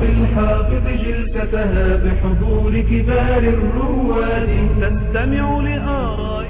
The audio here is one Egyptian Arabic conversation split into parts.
الحافظ جلستها بحضور كبار الرواد تستمع لآراء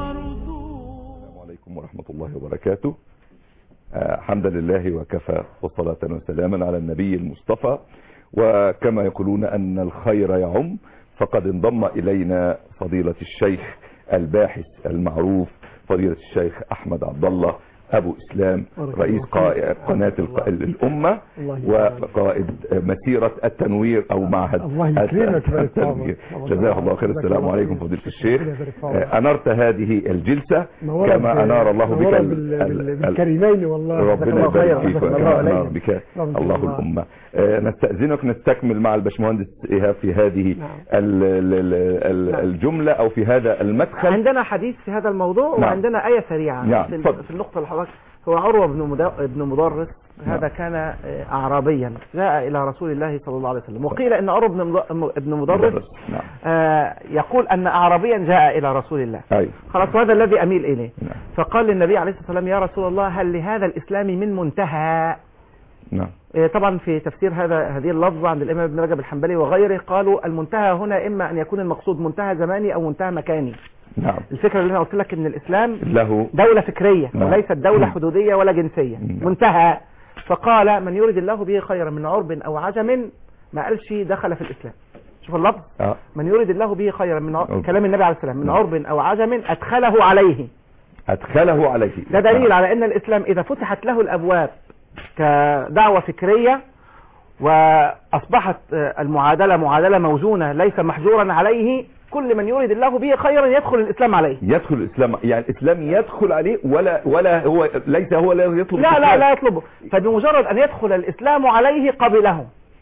وردود السلام عليكم ورحمة الله وبركاته آه، حمدا لله وكفى وصلاة وسلاما على النبي المصطفى وكما يقولون أن الخير يعم فقد انضم إلينا فضيلة الشيخ الباحث المعروف فضيلة الشيخ أحمد عبد الله أبو إسلام بارك رئيس الله قا- فيك. قناة الق- الأمة الله يبارك. وقائد مسيرة التنوير أو معهد الله يكرمك ويبارك في التنوير عمرك. جزاه الله خير جزاك السلام الله عليكم خير. فضيلة الشيخ ربنا يبارك في عمرك. آه، أنرت هذه الجلسة نورت كما ب- أنار الله بك نورت ال- بال- ال- بال- ال- بالكريمين والله جزاك ربنا الله خير. يبارك فيك جزاك الله وكما أنار عليك. بك رحمة الله الله. الأمة آه، نستأذنك نستكمل مع الباشمهندس إيهاب في هذه نعم. ال- ال- ال- ال- نعم. الجملة أو في هذا المدخل عندنا حديث في هذا الموضوع نعم. وعندنا آية سريعة نعم، في, اتفضل. في النقطة اللي حضرتك هو عروة بن مدا- بن مدرس هذا نعم. كان آه، أعرابيا جاء إلى رسول الله صلى الله عليه وسلم وقيل أن عروة بن مد- بن مدرس نعم آه، يقول أن أعرابيا جاء إلى رسول الله أيوه خلاص وهذا الذي أميل إليه نعم فقال للنبي عليه الصلاة والسلام يا رسول الله هل لهذا الإسلام من منتهى نعم إيه، طبعا في تفسير هذا هذه اللفظة عند الإمام ابن رجب الحنبلي وغيره قالوا المنتهى هنا إما أن يكون المقصود منتهى زماني أو منتهى مكاني نعم الفكرة اللي أنا قلت لك إن الإسلام له دولة فكرية نعم. وليست دولة مم. حدودية ولا جنسية نعم. منتهى فقال من يريد الله به خيرا من عرب أو عجم ما قالش دخل في الإسلام شوف اللفظ آه. من يريد الله به خيرا من عرب. عرب. كلام النبي عليه السلام من نعم. عرب أو عجم أدخله عليه أدخله عليه ده دليل على أن الإسلام إذا فتحت له الأبواب كدعوة فكرية وأصبحت آه، المعادلة معادلة موزونة ليس محجورا عليه كل من يريد الله به خيرا يدخل الإسلام عليه يدخل الإسلام يعني الإسلام يدخل عليه ولا ولا هو ليس هو الذي يطلب لا لا الإسلام. لا يطلبه فبمجرد أن يدخل الإسلام عليه قبله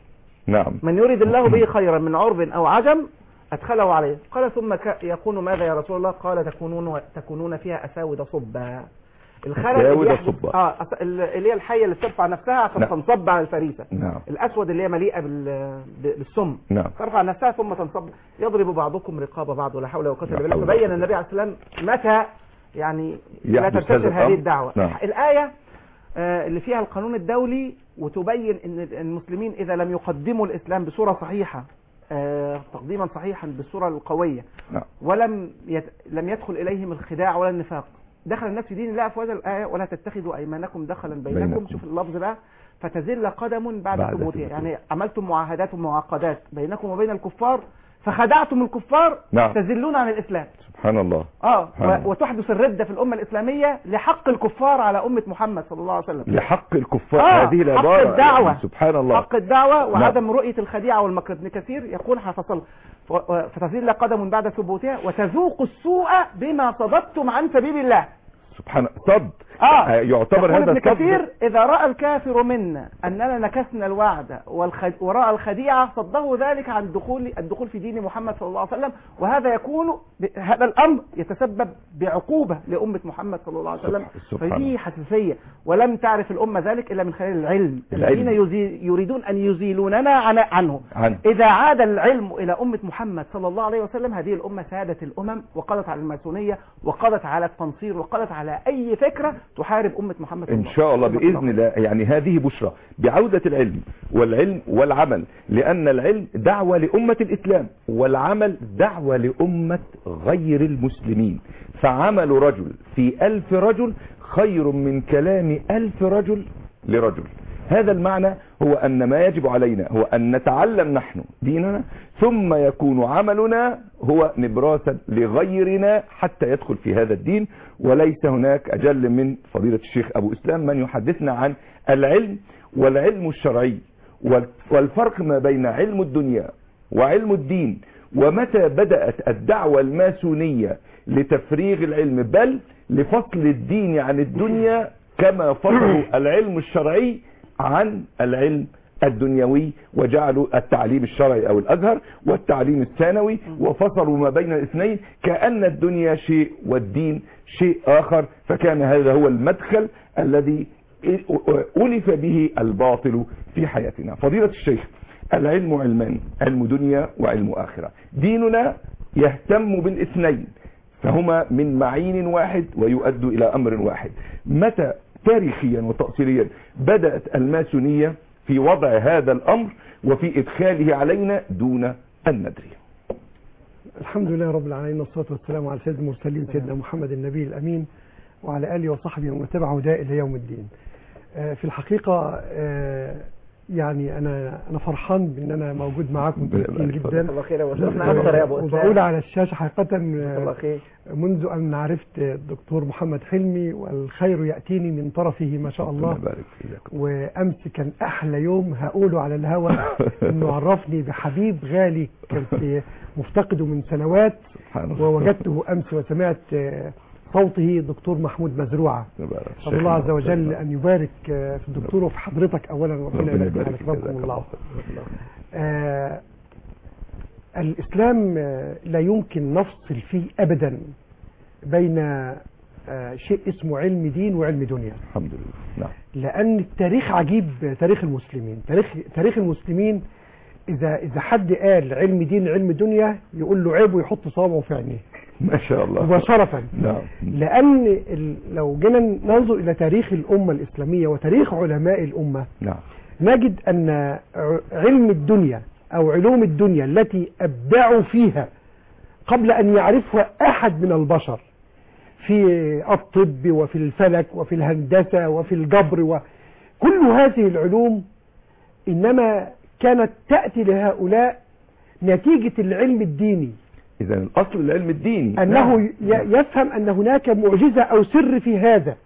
نعم من يريد الله به خيرا من عرب أو عجم أدخله عليه قال ثم ك- يكون ماذا يا رسول الله قال تكونون تكونون فيها أساود صبا الخلل اللي أساود يحدث- صبا. اه أس- اللي هي الحية اللي بترفع نفسها عشان نعم. تنصب على الفريسة نعم الأسود اللي هي مليئة بال- ب- بالسم نعم ترفع نفسها ثم تنصب يضرب بعضكم رقاب بعض ولا حول ولا قوه لا الا بالله حول ولا فبين قوة. النبي عليه السلام متى يعني لا يحدث تنتشر هذا هذه الأمر. الدعوة نعم. الآية آه، اللي فيها القانون الدولي وتبين ان المسلمين اذا لم يقدموا الاسلام بصورة صحيحة آه، تقديما صحيحا بالصورة القوية نعم ولم يت... لم يدخل اليهم الخداع ولا النفاق دخل الناس في دين الله افواجا الايه ولا تتخذوا ايمانكم دخلا بينكم, بينكم. شوف اللفظ بقى فتزل قدم بعد, بعد ثبوتها ثبوتها. يعني عملتم معاهدات ومعاقدات بينكم وبين الكفار فخدعتم الكفار نعم. تزلون عن الاسلام سبحان الله اه سبحان الله. و... وتحدث الردة في الامة الاسلامية لحق الكفار على امة محمد صلى الله عليه وسلم لحق الكفار آه، هذه حق العبارة الدعوة. يعني سبحان الله حق الدعوة وعدم رؤية الخديعة والمكر ابن كثير يقول حفصل ف- فتزل قدم بعد ثبوتها وتذوق السوء بما صددتم عن سبيل الله سبحان صد اه يعتبر يقول هذا ابن الصد كثير اذا راى الكافر منا اننا نكثنا الوعد والخد... وراى الخديعه صده ذلك عن دخول الدخول في دين محمد صلى الله عليه وسلم وهذا يكون ب... هذا الامر يتسبب بعقوبه لامه محمد صلى الله عليه وسلم سبحان فدي الله. حساسيه ولم تعرف الامه ذلك الا من خلال العلم العلم. الذين يزي... يريدون ان يزيلوننا عن... عنه عن إذا عاد العلم إلى أمة محمد صلى الله عليه وسلم هذه الأمة سادت الأمم وقضت على الماسونية وقضت على التنصير وقضت على أي فكرة تحارب أمة محمد صلى ان شاء الله باذن الله يعني هذه بشرى بعودة العلم والعلم والعمل لان العلم دعوة لامة الاسلام والعمل دعوة لامة غير المسلمين فعمل رجل في الف رجل خير من كلام الف رجل لرجل هذا المعنى هو أن ما يجب علينا هو أن نتعلم نحن ديننا ثم يكون عملنا هو نبراسا لغيرنا حتى يدخل في هذا الدين وليس هناك أجل من فضيلة الشيخ أبو إسلام من يحدثنا عن العلم والعلم الشرعي وال- والفرق ما بين علم الدنيا وعلم الدين ومتى بدأت الدعوة الماسونية لتفريغ العلم بل لفصل الدين عن الدنيا كما فصلوا العلم الشرعي عن العلم الدنيوي وجعلوا التعليم الشرعي او الازهر والتعليم الثانوي وفصلوا ما بين الاثنين كأن الدنيا شيء والدين شيء اخر فكان هذا هو المدخل الذي ألف به الباطل في حياتنا فضيلة الشيخ العلم علمان علم دنيا وعلم آخرة ديننا يهتم بالاثنين فهما من معين واحد ويؤد إلى أمر واحد متى تاريخيا وتأصيليا بدأت الماسونية في وضع هذا الامر وفي ادخاله علينا دون ان ندري الحمد لله رب العالمين والصلاة والسلام على سيد المرسلين سيدنا محمد النبي الأمين وعلى آله وصحبه ومن تبع هداه إلى يوم الدين آه، في الحقيقة آه، يعني أنا أنا فرحان بأن أنا موجود معاكم متشكرين جدا الله خير يا أستاذ. احنا اكتر يا ابو وبقول اسامه على الشاشة حقيقة الله آه، خير منذ أن عرفت الدكتور محمد حلمي والخير يأتيني من طرفه ما شاء الله ربنا يبارك فيك وامس كان احلى يوم هقوله على الهوا انه عرفني بحبيب غالي كنت مفتقده من سنوات سبحان الله ووجدته امس وسمعت آه، صوته دكتور محمود مزروعه يبارك. اسال الله عز وجل ان يبارك آه، في الدكتور وفي حضرتك اولا ربنا ربنا يبارك يبارك على فيك كرمكم جزاك الله خير. آه، الاسلام آه، لا يمكن نفصل فيه ابدا بين آه، شيء اسمه علم دين وعلم دنيا الحمد لله نعم لان التاريخ عجيب تاريخ المسلمين تاريخ تاريخ المسلمين اذا اذا حد قال علم دين علم دنيا يقول له عيب ويحط صوابعه في عينيه ما شاء الله مباشره نعم لان ال- لو جينا ننظر الى تاريخ الامه الاسلاميه وتاريخ علماء الامه نعم نجد ان ع- علم الدنيا او علوم الدنيا التي ابدعوا فيها قبل ان يعرفها احد من البشر في الطب وفي الفلك وفي الهندسه وفي الجبر وكل هذه العلوم انما كانت تاتي لهؤلاء نتيجه العلم الديني اذا الاصل العلم الديني أنه نعم. ي- يفهم أن هناك معجزة أو سر في هذا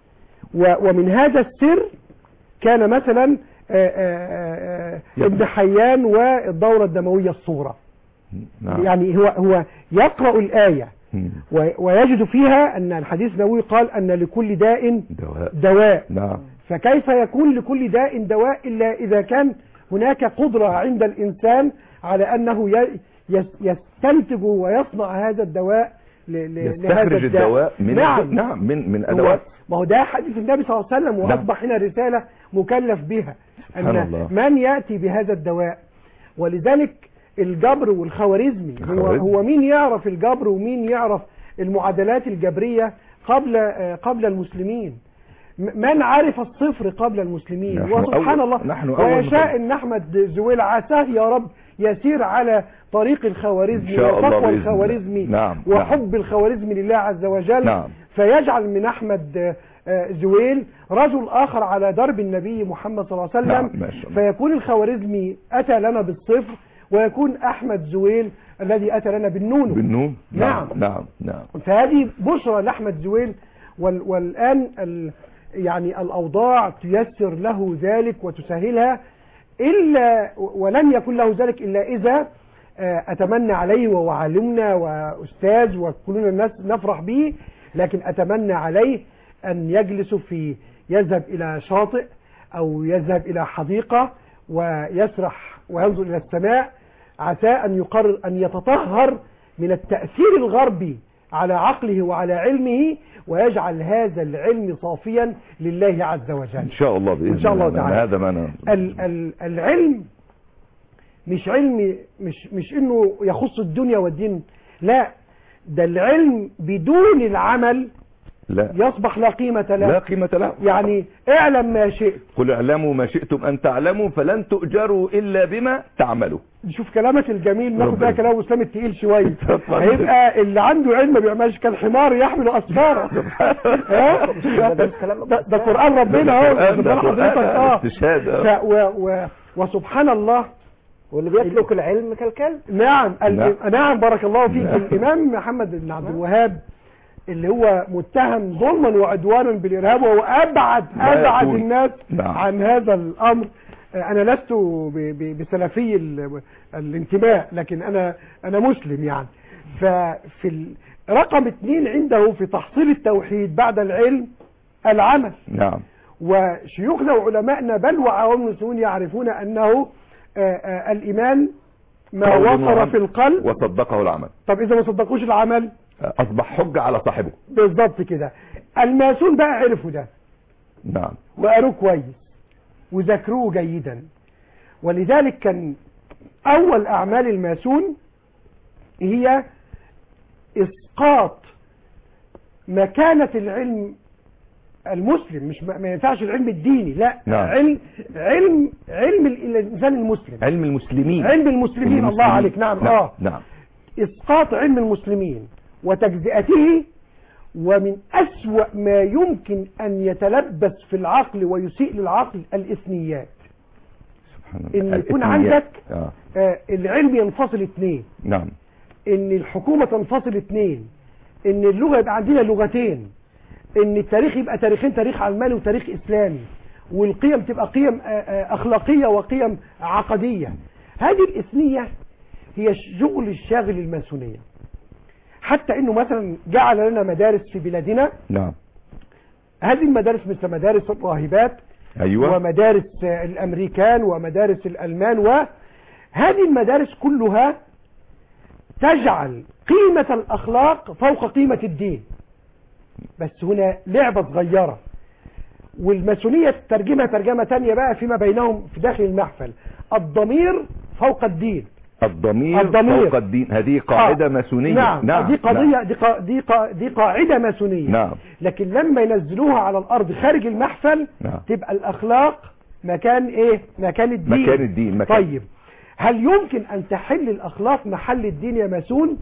و- ومن هذا السر كان مثلا آه، آه، آه، يبدو. ابن حيان والدورة الدموية الصغرى نعم يعني هو هو يقرأ الآية مم. و- ويجد فيها أن الحديث النبوي قال أن لكل داء دواء دواء نعم فكيف يكون لكل داء دواء إلا إذا كان هناك قدرة عند الإنسان على أنه ي- يس- يستنتج ويصنع هذا الدواء ل- ل- لهذا يستخرج الدواء من نعم نعم من من هو ادوات ما هو ده حديث النبي صلى الله عليه وسلم نعم. واصبح هنا رساله مكلف بها سبحان ان الله. من ياتي بهذا الدواء ولذلك الجبر والخوارزمي هو الخوارزمي. هو مين يعرف الجبر ومين يعرف المعادلات الجبريه قبل آه، قبل المسلمين م- من عرف الصفر قبل المسلمين نحن وسبحان أول- الله نحن أول ويشاء من- ان احمد زويل عساه يا رب يسير على طريق الخوارزمي إن شاء الله وتقوى بإذن الله. الخوارزمي نعم، وحب الخوارزمي لله عز وجل نعم. فيجعل من احمد آه، آه، زويل رجل اخر على درب النبي محمد صلى الله عليه نعم، وسلم ما شاء الله. فيكون الخوارزمي اتى لنا بالصفر ويكون احمد زويل الذي اتى لنا بالنون بالنوم نعم. نعم نعم فهذه بشرى لاحمد زويل وال والان ال يعني الاوضاع تيسر له ذلك وتسهلها الا ولن يكون له ذلك الا اذا آه، اتمنى عليه وهو عالمنا واستاذ وكلنا الناس نفرح به لكن اتمنى عليه ان يجلس في يذهب الى شاطئ او يذهب الى حديقه ويسرح وينظر الى السماء عسى ان يقرر ان يتطهر من التاثير الغربي على عقله وعلى علمه ويجعل هذا العلم صافيا لله عز وجل ان شاء الله باذن إن شاء الله الله تعالى. هذا ما أنا ال ال العلم مش علم مش مش انه يخص الدنيا والدين لا ده العلم بدون العمل لا يصبح لا قيمة له لا قيمة له يعني اعلم ما شئت قل اعلموا ما شئتم ان تعلموا فلن تؤجروا الا بما تعملوا شوف كلامك الجميل ناخد بقى ربنا. كلام اسلام التقيل شويه اتفضل. هيبقى اللي عنده علم ما بيعملش كالحمار يحمل اسفارا ها ده مش كلام ده, ده قران ربنا اهو ده ده قرآن حضرتك اه استشهاد ف آه. و و وسبحان الله واللي بيسلك العلم كالكلب نعم ال- نعم. نعم بارك الله فيك نعم. الامام محمد بن عبد الوهاب اللي هو متهم ظلما وعدوانا بالارهاب وهو ابعد لا ابعد يكون. الناس نعم. عن هذا الامر انا لست ب- ب- بسلفي ال- الانتماء لكن انا انا مسلم يعني ففي ال- رقم اثنين عنده في تحصيل التوحيد بعد العلم العمل نعم وشيوخنا وعلمائنا بل وعوام المسلمين يعرفون انه آه، آه، الايمان ما قول وقر وعمل. في القلب وصدقه العمل طب اذا ما صدقوش العمل اصبح حجة على صاحبه بالظبط كده الماسون بقى عرفوا ده نعم وقروه كويس وذاكروه جيدا ولذلك كان اول اعمال الماسون هي اسقاط مكانة العلم المسلم مش ما ما ينفعش العلم الديني لا نعم. علم علم علم ال- الانسان المسلم علم المسلمين علم المسلمين الله المسلمين. عليك نعم نعم اه نعم اسقاط علم المسلمين وتجزئته ومن أسوأ ما يمكن أن يتلبس في العقل ويسيء للعقل الإثنيات سبحان الله إن يكون الإثنيات. عندك آه. آه العلم ينفصل اتنين نعم ان الحكومة تنفصل اتنين ان اللغة يبقى عندنا لغتين ان التاريخ يبقى تاريخين تاريخ علماني وتاريخ اسلامي والقيم تبقى قيم آه، آه، اخلاقية وقيم عقدية هذه الاثنية هي شغل الشاغل الماسونية حتى انه مثلا جعل لنا مدارس في بلادنا نعم هذه المدارس مثل مدارس الراهبات ايوه ومدارس آه، الامريكان ومدارس الالمان وهذه المدارس كلها تجعل قيمة الاخلاق فوق قيمة الدين بس هنا لعبة صغيرة والماسونية ترجمها ترجمة تانية بقى فيما بينهم في داخل المحفل الضمير فوق الدين الضمير, الضمير. فوق الدين هذه قاعدة آه. ماسونية نعم, نعم دي قضية دي, قا دي, قا دي قاعدة ماسونية نعم لكن لما ينزلوها على الارض خارج المحفل نعم. تبقى الاخلاق مكان ايه مكان الدين مكان الدين مكان طيب هل يمكن ان تحل الاخلاق محل الدين يا ماسون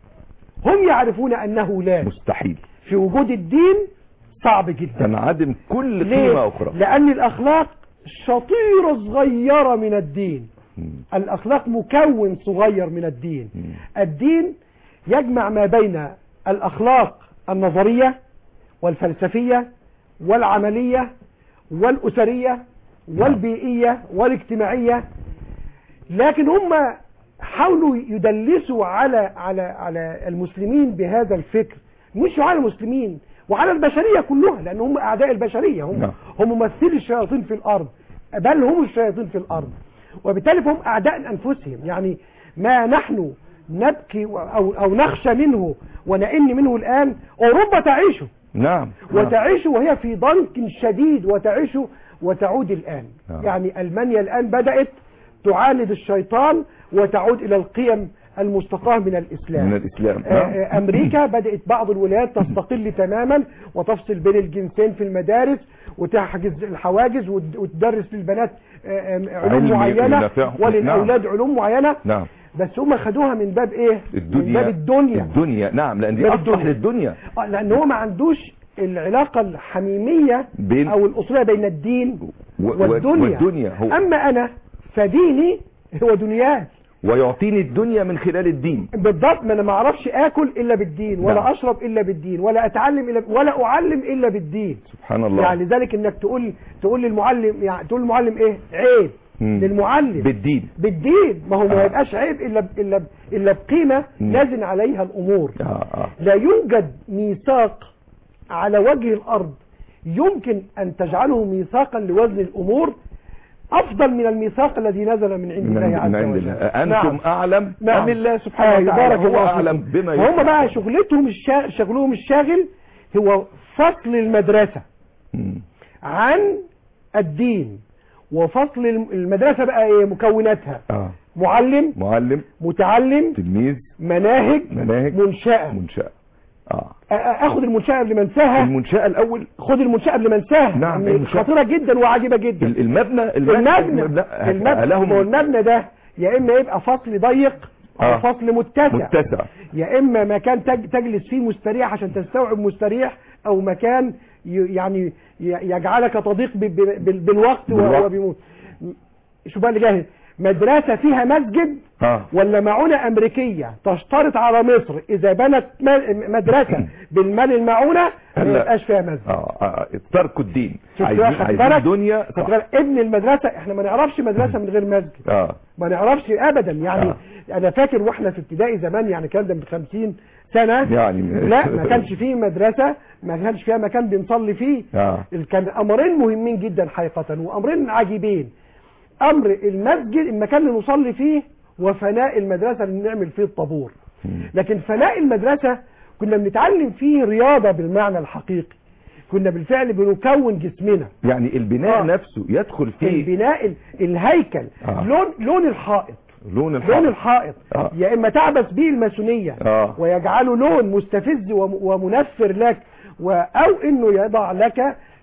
هم يعرفون انه لا مستحيل في وجود الدين صعب جدا تنعدم كل قيمة ليه أخرى لان الاخلاق شطيرة صغيرة من الدين مم. الاخلاق مكون صغير من الدين مم. الدين يجمع ما بين الاخلاق النظرية والفلسفية والعملية والاسرية والبيئية والاجتماعية لكن هم حاولوا يدلسوا على على على المسلمين بهذا الفكر مش على المسلمين وعلى البشرية كلها لان هم اعداء البشرية هم نعم. هم ممثلي الشياطين في الارض بل هم الشياطين في الارض وبالتالي فهم اعداء انفسهم يعني ما نحن نبكي و- او او نخشى منه ونئن منه الان اوروبا تعيش نعم وتعيش وهي في ضنك شديد وتعيش وتعود الان نعم. يعني المانيا الان بدات تعاند الشيطان وتعود الى القيم المستقاه من الاسلام من الإسلام آه، نعم. آه، امريكا بدات بعض الولايات تستقل تماما وتفصل بين الجنسين في المدارس وتحجز الحواجز وت- وتدرس للبنات آه، آه، علوم علم معينه ينفعهم. وللاولاد علوم معينه نعم بس هم خدوها من باب ايه من الدنيا باب الدنيا الدنيا نعم لأن دي باب أصلح الدنيا. للدنيا آه، لان هو ما عندوش العلاقه الحميميه بين او الاسريه بين الدين و- و- والدنيا والدنيا هو اما انا فديني هو دنياي ويعطيني الدنيا من خلال الدين بالضبط ما انا ما اعرفش اكل الا بالدين ولا نعم. اشرب الا بالدين ولا اتعلم الا ولا اعلم الا بالدين سبحان الله يعني ذلك انك تقول تقول للمعلم يعني تقول للمعلم ايه عيب مم. للمعلم بالدين بالدين ما هو ما آه. يبقاش عيب الا ب- الا ب- الا بقيمه مم. لازم عليها الامور آه آه. لا يوجد ميثاق على وجه الارض يمكن ان تجعله ميثاقا لوزن الامور افضل من الميثاق الذي نزل من عند من الله عز من عند وجل الله أنتم نعم. أعلم نعم. أم الله سبحانه آه، وتعالى بارك هو الله أعلم فيكم. بما هم بقى يفعل. شغلتهم الشا... شغلهم الشاغل هو فصل المدرسة مم. عن الدين وفصل الم- المدرسة بقى ايه مكوناتها آه. معلم معلم متعلم تلميذ مناهج مناهج منشأة منشأة آه. أ- أ- اخد المنشأة قبل ما انساها المنشأة الأول خد المنشأة قبل ما انساها نعم، يعني المنشأة. خطيرة جدا وعجيبة جدا ال- المبنى المبنى المبنى المبنى لهم هو المبنى ده يا اما يبقى فصل ضيق او آه. فصل متسع متسع يا اما مكان تج- تجلس فيه مستريح عشان تستوعب مستريح او مكان ي- يعني ي- يجعلك تضيق ب- ب- بال- بالوقت و- بالوقت. وبيموت شوف بقى اللي جاي مدرسة فيها مسجد آه. ولا معونة أمريكية تشترط على مصر إذا بنت م- مدرسة بالمال المعونة ما لا. يبقاش فيها مسجد آه. آه. تركوا الدين شوف عايزين بقى، خد عايزين بالك؟ دنيا خد صح. بالك، ابن المدرسة احنا ما نعرفش مدرسة من غير مسجد آه. ما نعرفش ابدا يعني آه. انا فاكر واحنا في ابتدائي زمان يعني كان ده من 50 سنة يعني لا ما كانش فيه مدرسة ما كانش فيها مكان بنصلي فيه آه. كان امرين مهمين جدا حقيقة وامرين عجيبين امر المسجد المكان اللي نصلي فيه وفناء المدرسة اللي نعمل فيه الطابور مم. لكن فناء المدرسة كنا بنتعلم فيه رياضة بالمعنى الحقيقي كنا بالفعل بنكون جسمنا يعني البناء آه. نفسه يدخل فيه البناء ال- الهيكل آه. لون لون الحائط لون الحائط لون الحائط آه. يا اما تعبث به الماسونيه آه. ويجعله لون مستفز وم- ومنفر لك و- او انه يضع لك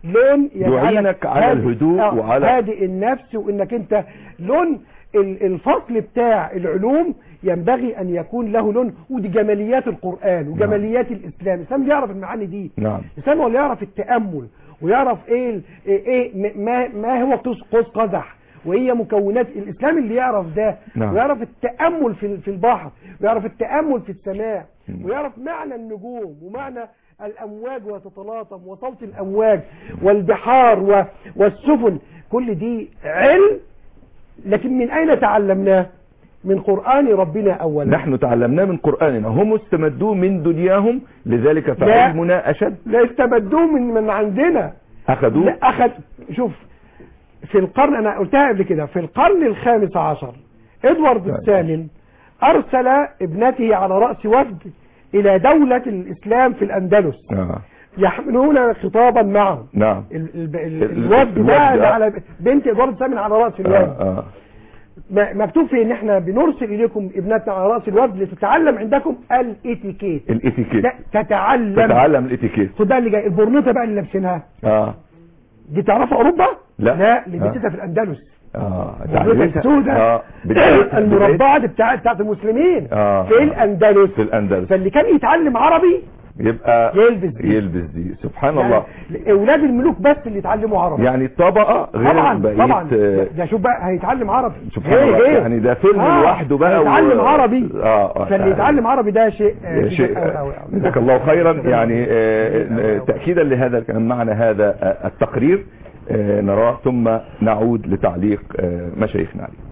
لون يجعلك يعينك على هادئ- الهدوء آه، وعلى- هادئ النفس وانك انت لون ال- الفصل بتاع العلوم ينبغي ان يكون له لون ودي جماليات القرآن وجماليات الاسلام الاسلام يعرف المعاني دي نعم الانسان هو اللي يعرف التامل ويعرف ايه ال- ايه إيه ما ما هو قوس قوس قزح وهي مكونات الاسلام اللي يعرف ده نعم. ويعرف التامل في في البحر ويعرف التامل في السماء مم. ويعرف معنى النجوم ومعنى الامواج وتتلاطم وصوت الامواج والبحار و- والسفن كل دي علم لكن من اين تعلمناه من قران ربنا اولا نحن تعلمناه من قرآننا هم استمدوه من دنياهم لذلك فعلمنا أشد لا استمدوه من من عندنا أخذوه لا اخذ شوف في القرن انا قلتها قبل كده في القرن الخامس عشر ادوارد نعم. الثامن ارسل ابنته على راس وفد الى دولة الاسلام في الاندلس آه. يحملون خطابا معهم نعم ال- ال- ال- ال- الوفد الوفد، ده آه. اللي على بنت ادوارد الثامن على راس آه. الوفد آه. م- مكتوب فيه ان احنا بنرسل اليكم ابنتنا على راس الوفد لتتعلم عندكم الاتيكيت الاتيكيت لا تتعلم تتعلم الاتيكيت خد بقى اللي جاي البرنيطه بقى اللي لابسينها اه دي تعرفها اوروبا لا. لا لبستها في الاندلس اه البرنيطه السوداء اه بداية- المربعه دي بتاعت بتاعت المسلمين آه. في الاندلس في الاندلس فاللي كان يتعلم عربي يبقى يلبس دي. يلبس دي سبحان الله يعني اولاد الملوك بس اللي يتعلموا عربي يعني طبقة غير طبعا بقية طبعا آه، ده شوف بقى هيتعلم عربي سبحان إيه الله إيه؟ يعني ده فيلم آه، لوحده بقى يتعلم عربي اه اه فاللي يتعلم عربي ده شيء آه، شيء كبير أوي أوي أوي. جزاك الله خيرا يعني آه، آه، تأكيدا لهذا كان معنا هذا آه، التقرير آه، نراه ثم نعود لتعليق آه، مشايخنا عليه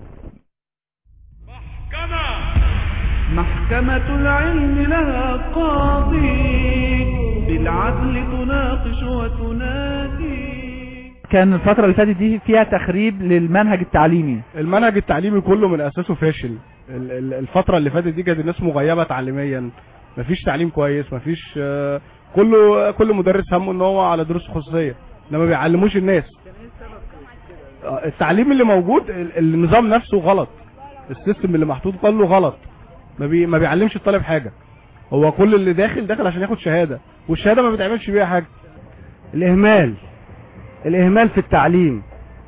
محكمة العلم لها قاضي بالعدل تناقش وتنادي كان الفترة اللي فاتت دي فيها تخريب للمنهج التعليمي المنهج التعليمي كله من اساسه فاشل ال- ال- الفتره اللي فاتت دي كانت الناس مغيبه تعليميا مفيش تعليم كويس مفيش آه، كله كل مدرس همه ان هو على دروس خصوصيه انما ما بيعلموش الناس آه، التعليم اللي موجود ال- النظام نفسه غلط السيستم اللي محطوط كله غلط ما, بي ما بيعلمش الطالب حاجه هو كل اللي داخل داخل عشان ياخد شهاده والشهاده ما بيتعملش بيها حاجه الإهمال الإهمال في التعليم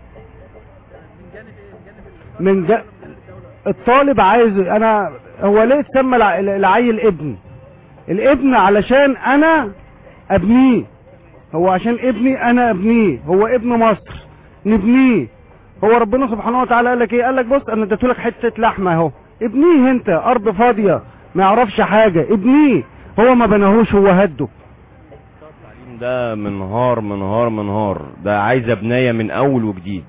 من ج... الطالب عايز أنا هو ليه تسمى الع- العيل ابن الابن علشان أنا أبنيه هو عشان ابني أنا أبنيه هو ابن مصر نبنيه هو ربنا سبحانه وتعالى قال لك ايه قال لك بص انا اديت لك حته لحمه اهو ابنيه انت ارض فاضيه ما يعرفش حاجه ابنيه هو ما بناهوش هو هده التعليم ده منهار منهار منهار ده عايزه بنايه من اول وجديد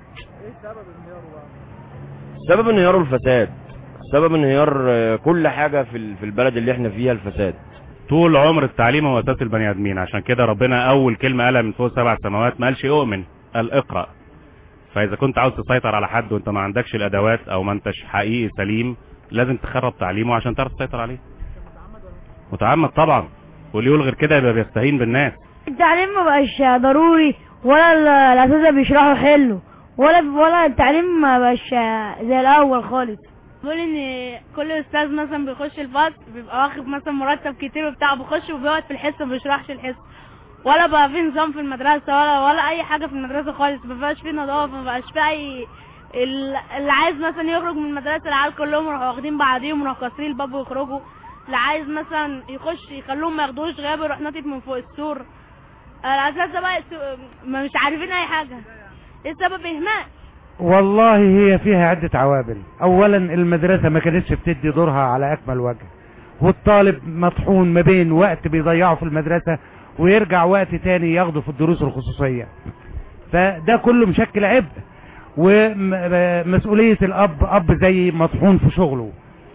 سبب انهياره الفساد سبب انهيار آه، كل حاجه في ال- في البلد اللي احنا فيها الفساد طول عمر التعليم هو اساس البني ادمين عشان كده ربنا اول كلمه قالها من فوق سبع سماوات ما قالش اؤمن قال اقرا فاذا كنت عاوز تسيطر على حد وانت ما عندكش الادوات او ما انتش حقيقي سليم لازم تخرب تعليمه عشان تعرف تسيطر عليه متعمد طبعا واللي يقول غير كده يبقى بيستهين بالناس التعليم ما بقاش ضروري ولا ال- الاساتذه بيشرحوا حلو ولا ولا التعليم ما بقاش زي الاول خالص بقول ان كل استاذ مثلا بيخش الفصل بيبقى واخد مثلا مرتب كتير وبتاع بيخش وبيقعد في الحصه ما بيشرحش الحصه ولا بقى في نظام في المدرسه ولا ولا اي حاجه في المدرسه خالص ما بقاش في نظافه ما بقاش في اي ال- اللي عايز مثلا يخرج من المدرسه العيال كلهم يروحوا واخدين بعضيهم ويروحوا كاسرين الباب ويخرجوا اللي عايز مثلا يخش يخلوهم ما ياخدوش غياب يروح ناطط من فوق السور الاساتذه بقى يسو- ما مش عارفين اي حاجه ايه السبب اهمال والله هي فيها عدة عوامل اولا المدرسة ما كانتش بتدي دورها على اكمل وجه والطالب مطحون ما بين وقت بيضيعه في المدرسة ويرجع وقت تاني ياخده في الدروس الخصوصية فده كله مشكل عبء ومسؤولية الاب اب زي مطحون في شغله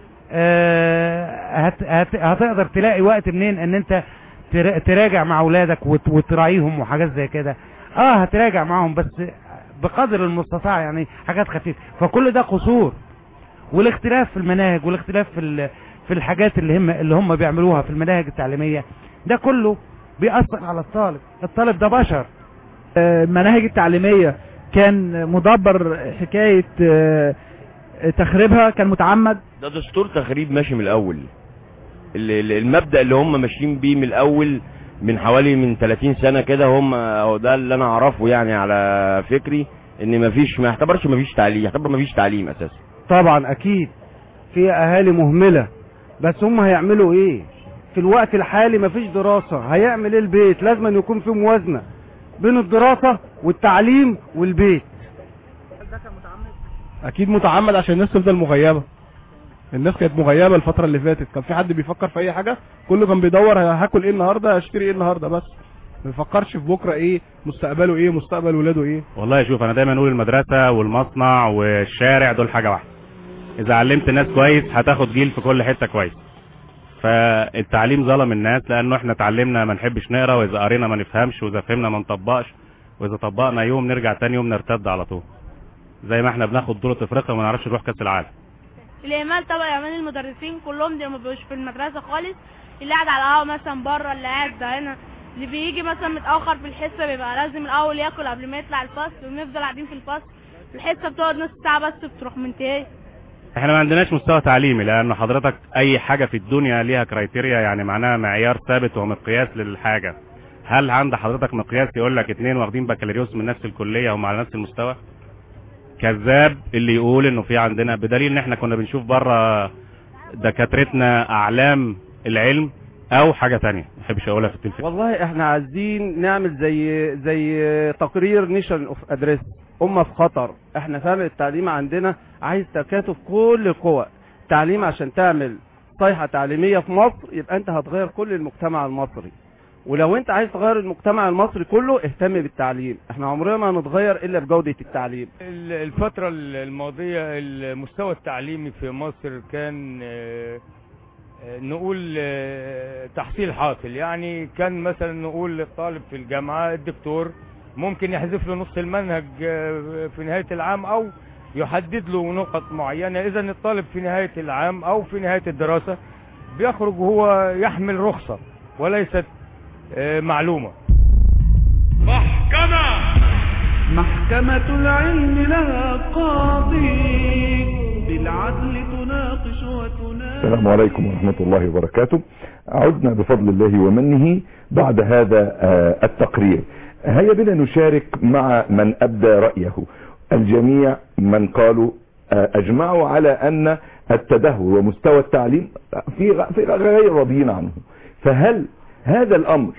آه، هت هت هتقدر تلاقي وقت منين ان انت ترا- تراجع مع اولادك وت- وتراعيهم وحاجات زي كده اه هتراجع معاهم بس بقدر المستطاع يعني حاجات خفيفه فكل ده قصور والاختلاف في المناهج والاختلاف في ال- في الحاجات اللي هم اللي هم بيعملوها في المناهج التعليميه ده كله بيأثر على الطالب الطالب ده بشر المناهج التعليمية كان مدبر حكاية آه، تخريبها كان متعمد ده دستور تخريب ماشي من الاول ال- ال- المبدأ اللي هم ماشيين بيه من الاول من حوالي من 30 سنة كده هم او ده اللي انا اعرفه يعني على فكري ان مفيش ما يعتبرش مفيش تعليم يعتبر مفيش تعليم اساسا طبعا اكيد في اهالي مهملة بس هم هيعملوا ايه في الوقت الحالي مفيش دراسة هيعمل ايه البيت لازم أن يكون في موازنة بين الدراسة والتعليم والبيت اكيد متعمد عشان الناس تفضل مغيبه الناس كانت مغيبه الفتره اللي فاتت كان في حد بيفكر في اي حاجه كله كان بيدور هاكل ايه النهارده هشتري ايه النهارده بس ما بيفكرش في بكره ايه مستقبله ايه مستقبل ولاده ايه والله شوف انا دايما اقول المدرسه والمصنع والشارع دول حاجه واحده اذا علمت ناس كويس هتاخد جيل في كل حته كويس فالتعليم ظلم الناس لانه احنا اتعلمنا ما نحبش نقرا واذا قرينا ما نفهمش واذا فهمنا ما نطبقش واذا طبقنا يوم نرجع تاني يوم نرتد على طول زي ما احنا بناخد بطوله افريقيا وما نعرفش نروح كاس العالم الاهمال طبعا اهمال المدرسين كلهم دي ما بيبقوش في المدرسه خالص اللي قاعد على القهوه مثلا بره اللي قاعد ده هنا اللي بيجي مثلا متاخر في الحصه بيبقى لازم الاول ياكل قبل ما يطلع الفصل ونفضل قاعدين في الفصل الحصه بتقعد نص ساعه بس بتروح منتهيه احنا ما عندناش مستوى تعليمي لان حضرتك اي حاجه في الدنيا ليها كرايتيريا يعني معناها معيار ثابت ومقياس للحاجه هل عند حضرتك مقياس يقول لك اتنين واخدين بكالوريوس من نفس الكليه هم على نفس المستوى كذاب اللي يقول انه في عندنا بدليل ان احنا كنا بنشوف بره دكاترتنا اعلام العلم او حاجه تانية ما بحبش اقولها في التلفزيون والله احنا عايزين نعمل زي زي تقرير نيشن اوف ادريس امه في خطر احنا فاهم التعليم عندنا عايز تكاتف كل القوى تعليم عشان تعمل صيحه تعليميه في مصر يبقى انت هتغير كل المجتمع المصري ولو انت عايز تغير المجتمع المصري كله اهتم بالتعليم احنا عمرنا ما هنتغير الا بجوده التعليم الفترة الماضية المستوى التعليمي في مصر كان آه، آه، نقول آه، تحصيل حاصل يعني كان مثلا نقول للطالب في الجامعة الدكتور ممكن يحذف له نص المنهج آه، في نهاية العام او يحدد له نقط معينة اذا الطالب في نهاية العام او في نهاية الدراسة بيخرج وهو يحمل رخصة وليست آه، معلومة محكمة العلم لها قاضي بالعدل تناقش وتنادي السلام عليكم ورحمة الله وبركاته عدنا بفضل الله ومنه بعد هذا آه، التقرير هيا بنا نشارك مع من أبدى رأيه الجميع من قالوا آه، أجمعوا على أن التدهور ومستوى التعليم في غ- في غير راضيين عنه فهل هذا الأمر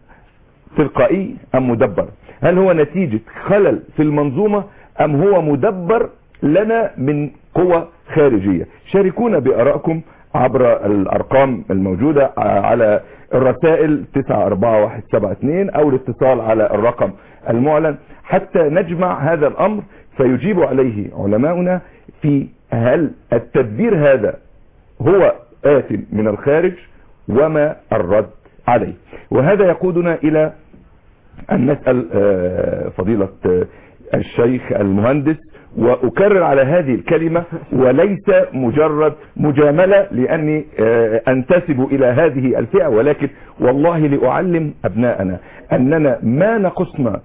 تلقائي أم مدبر هل هو نتيجة خلل في المنظومة أم هو مدبر لنا من قوة خارجية شاركونا بأرائكم عبر الأرقام الموجودة على الرسائل 94172 أو الاتصال على الرقم المعلن حتى نجمع هذا الأمر فيجيب عليه علماؤنا في هل التدبير هذا هو آت من الخارج وما الرد عليه وهذا يقودنا إلى أن نسأل آه، فضيلة آه، الشيخ المهندس وأكرر على هذه الكلمة وليس مجرد مجاملة لأني آه، أنتسب إلى هذه الفئة ولكن والله لأعلم أبناءنا أننا ما نقصنا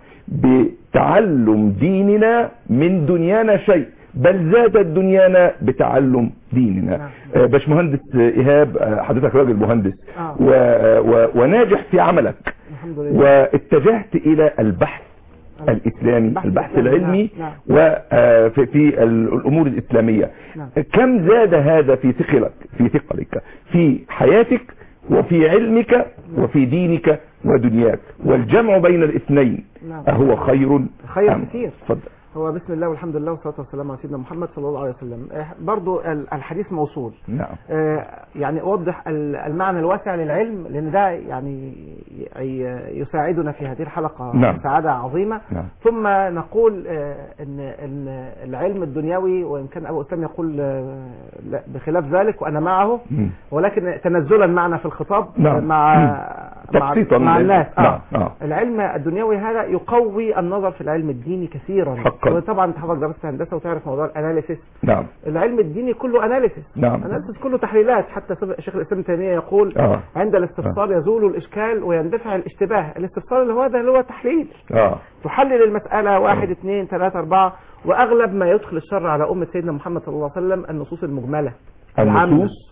بتعلم ديننا من دنيانا شيء بل زادت دنيانا بتعلم ديننا آه، باشمهندس إيهاب آه، حضرتك راجل مهندس آه. و... و... وناجح في عملك الحمد لله واتجهت الى البحث الاسلامي البحث البحث الإسلامي، العلمي نعم، وفي في الامور الاسلاميه نعم. كم زاد هذا في ثقلك في ثقلك في حياتك وفي علمك وفي دينك ودنياك والجمع بين الاثنين نعم. أهو خير خير أم؟ كثير اتفضل هو بسم الله والحمد لله والصلاة والسلام على سيدنا محمد صلى الله عليه وسلم آه، برضو ال- الحديث موصول نعم آه، يعني أوضح ال- المعنى الواسع للعلم لأن ده يعني ي- يساعدنا في هذه الحلقة نعم. سعادة عظيمة نعم ثم نقول آه، ان ان العلم الدنيوي وان كان ابو اسلام يقول آه، لا بخلاف ذلك وانا معه مم. ولكن تنزلا معنا في الخطاب نعم. مع مم. مع, تبسيطا مع لل- الناس نعم آه. آه. العلم الدنيوي هذا يقوي النظر في العلم الديني كثيرا حقا. وطبعا انت حضرتك درست هندسه وتعرف موضوع الاناليسيس نعم العلم الديني كله اناليسيس نعم اناليسيس كله تحليلات حتى سب- شيخ الاسلام ابن تيميه يقول آه. عند الاستفسار يزول الاشكال ويندفع الاشتباه الاستفسار اللي هو ده اللي هو تحليل اه تحلل المسألة واحد اثنين ثلاثة أربعة وأغلب ما يدخل الشر على أمة سيدنا محمد صلى الله عليه وسلم النصوص المجملة العامة. النصوص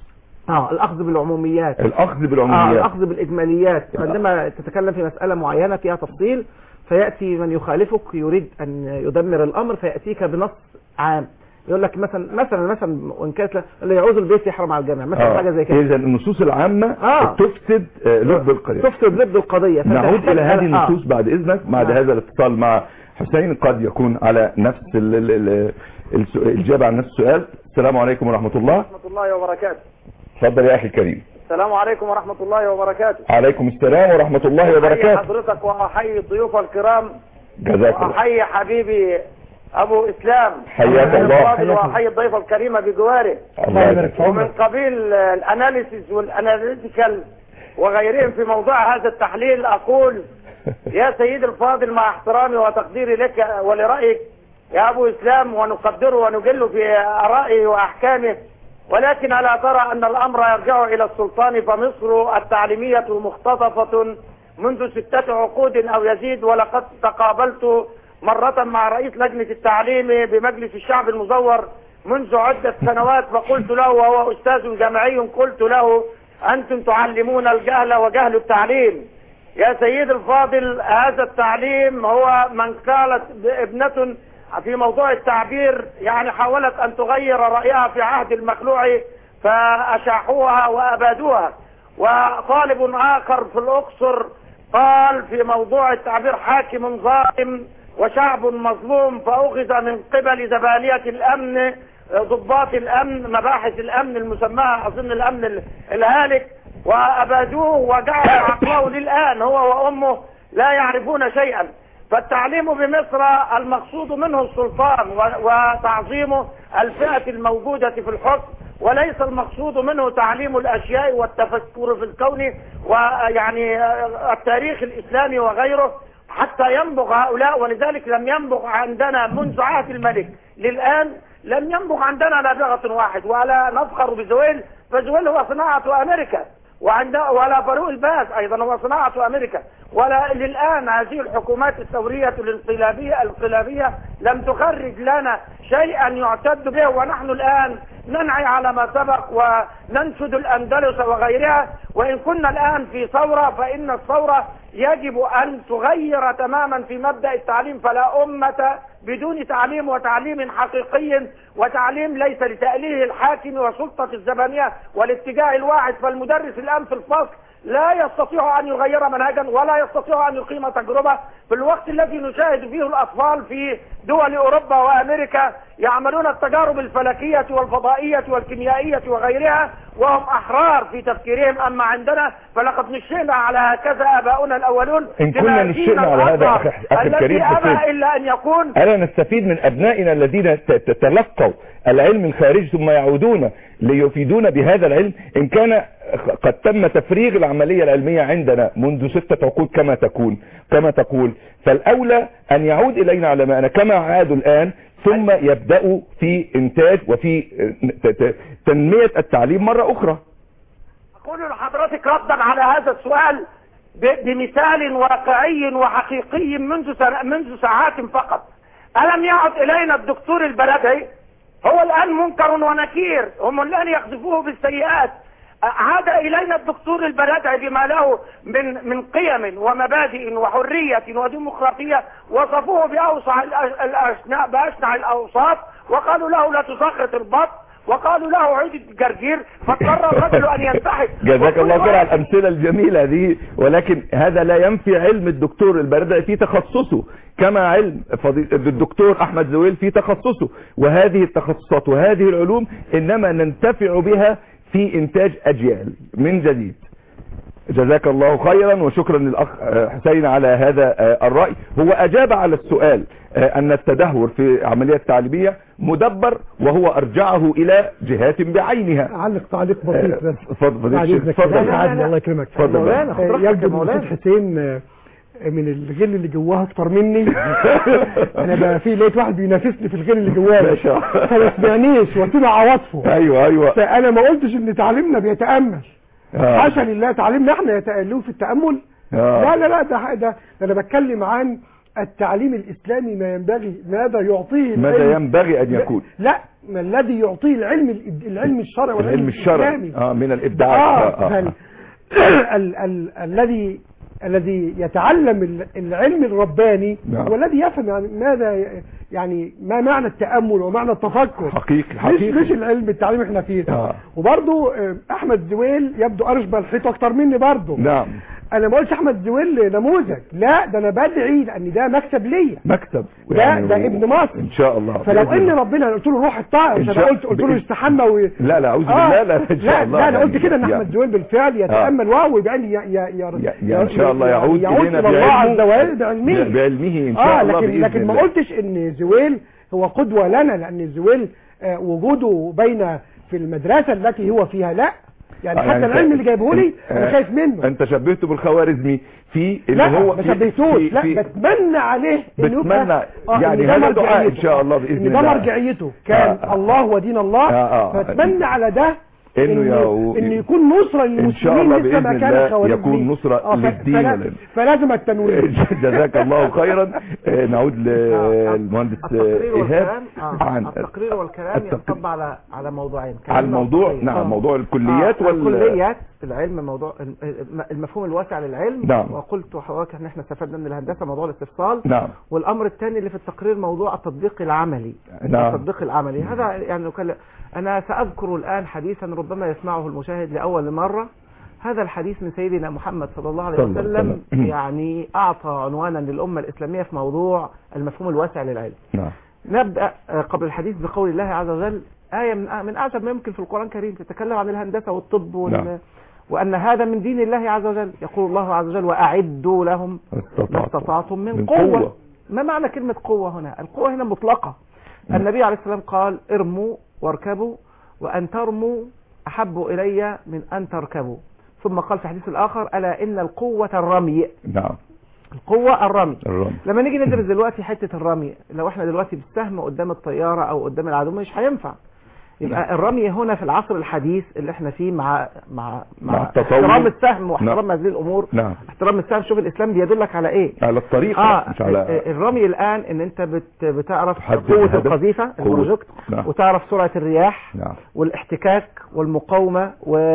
اه الاخذ بالعموميات الاخذ آه بالعموميات الاخذ بالاجماليات عندما تتكلم في مساله معينه فيها تفصيل فياتي من يخالفك يريد ان يدمر الامر فياتيك بنص عام يقول لك مثلا مثلا مثلا وان كانت اللي يعوز البيت يحرم على الجامع مثلا حاجه زي كده اذا النصوص العامه آه. تفسد آه، لب القضيه تفسد لب القضيه فأنت نعود محتاج- الى هذه آه. النصوص بعد اذنك بعد نعم. هذا الاتصال مع حسين قد يكون على نفس ال- ال- ال- الس- الاجابه عن نفس السؤال السلام عليكم ورحمه الله ورحمة الله وبركاته اتفضل يا اخي الكريم السلام عليكم ورحمة الله وبركاته عليكم السلام ورحمه الله أحيي وبركاته حضرتك وأحيي الضيوف الكرام جزاك الله وأحيي حبيبي أبو إسلام حياك الله. الفاضل وأحيي الضيف الكريم بجواره الله يبارك في ومن عمرك. قبيل الأناليسيس والأناليتيكال وغيرهم في موضوع هذا التحليل أقول يا سيدي الفاضل مع احترامي وتقديري لك ولرأيك يا أبو إسلام ونقدره ونجله في آرائه وأحكامه ولكن ألا ترى أن الأمر يرجع إلى السلطان فمصر التعليمية مختطفة منذ ستة عقود أو يزيد ولقد تقابلت مرة مع رئيس لجنة التعليم بمجلس الشعب المزور منذ عدة سنوات فقلت له وهو أستاذ جامعي قلت له أنتم تعلمون الجهل وجهل التعليم يا سيد الفاضل هذا التعليم هو من قالت ابنة في موضوع التعبير يعني حاولت أن تغير رأيها في عهد المخلوع فأشاحوها وأبادوها وطالب آخر في الأقصر قال في موضوع التعبير حاكم ظالم وشعب مظلوم فأخذ من قبل زبانية الأمن ضباط الأمن مباحث الأمن المسماة أظن الأمن ال- الهالك وأبادوه وجعلوا عقله للآن هو وأمه لا يعرفون شيئا فالتعليم بمصر المقصود منه السلطان و- وتعظيم الفئة الموجودة في الحكم وليس المقصود منه تعليم الأشياء والتفكر في الكون ويعني التاريخ الإسلامي وغيره حتى ينبغ هؤلاء ولذلك لم ينبغ عندنا منذ عهد الملك للآن لم ينبغ عندنا نابغة واحد ولا نفخر بزويل فزويل هو صناعة أمريكا وعند ولا فاروق الباز ايضا هو صناعة امريكا ولا للان هذه الحكومات الثورية الانقلابية الانقلابية لم تخرج لنا شيئا يعتد به ونحن الان ننعي على ما سبق وننشد الاندلس وغيرها وان كنا الان في ثورة فان الثورة يجب ان تغير تماما في مبدأ التعليم فلا امة بدون تعليم وتعليم حقيقي وتعليم ليس لتأليه الحاكم وسلطة الزبانية والاتجاه الواحد فالمدرس الآن في الفصل لا يستطيع أن يغير منهجا ولا يستطيع أن يقيم تجربة في الوقت الذي نشاهد فيه الأطفال في دول أوروبا وأمريكا يعملون التجارب الفلكية والفضائية والكيميائية وغيرها وهم أحرار في تفكيرهم أما عندنا فلقد نشئنا على هكذا آباؤنا الأولون إن كنا بما نشئنا دين على هذا الأزهر أخي- أخي الذي الكريم أبى حسين. إلا أن يكون ألا نستفيد من أبنائنا الذين ت- ت- تلقوا العلم الخارجي ثم يعودون ليفيدون بهذا العلم إن كان قد تم تفريغ العملية العلمية عندنا منذ ستة عقود كما تكون كما تقول فالأولى أن يعود إلينا علماءنا كما عادوا الآن ثم يبدأوا في إنتاج وفي ت- ت- تنمية التعليم مرة أخرى أقول لحضرتك ردا على هذا السؤال ب- بمثال واقعي وحقيقي منذ سنة منذ ساعات فقط ألم يعد إلينا الدكتور البلدي هو الآن منكر ونكير هم الآن يقذفوه بالسيئات عاد إلينا الدكتور البلدعي بما له من من قيم ومبادئ وحرية وديمقراطية وصفوه بأوسع الأش- الأشناء بأشنع الأوصاف وقالوا له لا تسخط البط وقالوا له عيد الجرجير فاضطر الرجل أن ينتحر جزاك الله وكل خير على واحد- الأمثلة الجميلة دي ولكن هذا لا ينفي علم الدكتور البردعي في تخصصه كما علم فضي- الدكتور أحمد زويل في تخصصه وهذه التخصصات وهذه العلوم إنما ننتفع بها في إنتاج أجيال من جديد جزاك الله خيرا وشكرا للأخ آه، حسين على هذا آه، الرأي هو أجاب على السؤال آه، أن التدهور في العملية التعليمية مدبر وهو أرجعه إلى جهات بعينها اعلق تعليق بسيط بس اتفضل بعد الشيخ. اذنك اتفضل. لا، لا، لا، الله يكرمك اتفضل مولانا بقى. آه، يبدو ان الاستاذ حسين آه، من الغل اللي جواه اكتر مني انا بقى في لقيت واحد بينافسني في الغل اللي جواه ما شاء الله. فما سمعنيش وسمع عواطفه ايوه ايوه فانا ما قلتش ان تعليمنا بيتامل آه. حاشا لله تعليمنا احنا يتألون في التامل آه. لا لا لا ده ده, ده انا بتكلم عن التعليم الاسلامي ما ينبغي ماذا يعطيه ماذا العلم؟ ينبغي ان يكون لا ما الذي يعطيه العلم العلم الشرعي والعلم العلم الشرعي الإسلامي. اه من الابداعات آه آه، آه. فال- ال- ال- الذي الذي يتعلم ال- العلم الرباني نعم. هو الذي يفهم يعني ماذا ي- يعني ما معنى التأمل ومعنى التفكر حقيقي مش, حقيقي مش العلم التعليم احنا فيه آه. وبرضو آه، احمد زويل يبدو ارشبه الحيط اكتر مني برضو نعم انا ما قلتش احمد زويل نموذج لا ده انا بدعي لان ده مكسب ليا مكتب ده ده ابن مصر ان شاء الله فلو بإذن ان الله. ربنا قلت له روح الطائر إن مش انا شاء- قلت قلت له بإذن- يستحمى و... لا لا اعوذ آه. بالله لا ان شاء لا الله لا انا قلت يعني- كده ان احمد يعني- زويل بالفعل يتامل واو ويبقى لي ي- ي- ي- يعني ان شاء الله يعود يعود الينا الى الله عز بعلمه وجل بعلمه بعلمه ان شاء اه الله لكن باذن لكن ما الله قلتش ان زويل هو قدوه لنا لان زويل آه، وجوده بين في المدرسه التي هو فيها لا يعني آه، حتى يعني العلم أنت- اللي جايبه لي آه، انا خايف منه انت شبهته بالخوارزمي في اللي لا هو ما في- شبهتوش في- لا في- بتمنى عليه انه بتمنى يبقى آه، يعني إن ده هذا دعاء ان مرجعيته. شاء الله باذن ان ده الله مرجعيته كان آه، آه. الله ودين الله آه، آه. فاتمنى على ده إنه إن, يو- إن يكون نصرة إن شاء الله للمسلمين مثل ما بإذن كان الله خوارزمي. يكون نصرة آه، ف- للدين فلا- ولل- فلازم التنوير جزاك الله خيرا آه، نعود للمهندس التقرير ايهاب والكلام آه. عن التقرير والكلام التقرير. ينصب على على موضوعين على كلام الموضوع نقطتين. نعم آه. موضوع الكليات آه. وال الكليات العلم موضوع الم- المفهوم الواسع للعلم نعم. وقلت لحضرتك ان احنا استفدنا من الهندسه موضوع الاستفصال نعم والامر الثاني اللي في التقرير موضوع التطبيق العملي نعم. التطبيق العملي هذا يعني كل- انا ساذكر الان حديثا ربما يسمعه المشاهد لاول مره هذا الحديث من سيدنا محمد صلى الله عليه صلى الله عليه وسلم وسلم. يعني اعطى عنوانا للامه الاسلاميه في موضوع المفهوم الواسع للعلم نعم نبدأ آه، قبل الحديث بقول الله عز وجل آية من من أعجب ما يمكن في القرآن الكريم تتكلم عن الهندسة والطب وال... نعم. وأن هذا من دين الله عز وجل يقول الله عز وجل وأعدوا لهم ما استطعتم من, من قوة. قوة. ما معنى كلمة قوة هنا القوة هنا مطلقة النبي عليه السلام قال ارموا واركبوا وأن ترموا أحب إلي من أن تركبوا ثم قال في حديث الآخر ألا إن القوة الرمي نعم القوة الرمي الرمي لما نيجي ندرس دلوقتي حتة الرمي لو احنا دلوقتي بالسهم قدام الطيارة او قدام العدو مش هينفع يبقى الرمي هنا في العصر الحديث اللي احنا فيه مع مع مع مع التطور. احترام السهم واحترام نعم. هذه الامور نعم احترام السهم شوف الاسلام بيدلك على ايه على الطريقة اه مش على ال- الرمي الان ان انت بت بتعرف تحدد قوة الهدف. القذيفة قوة. البروجكت نعم. وتعرف سرعة الرياح نعم والاحتكاك والمقاومة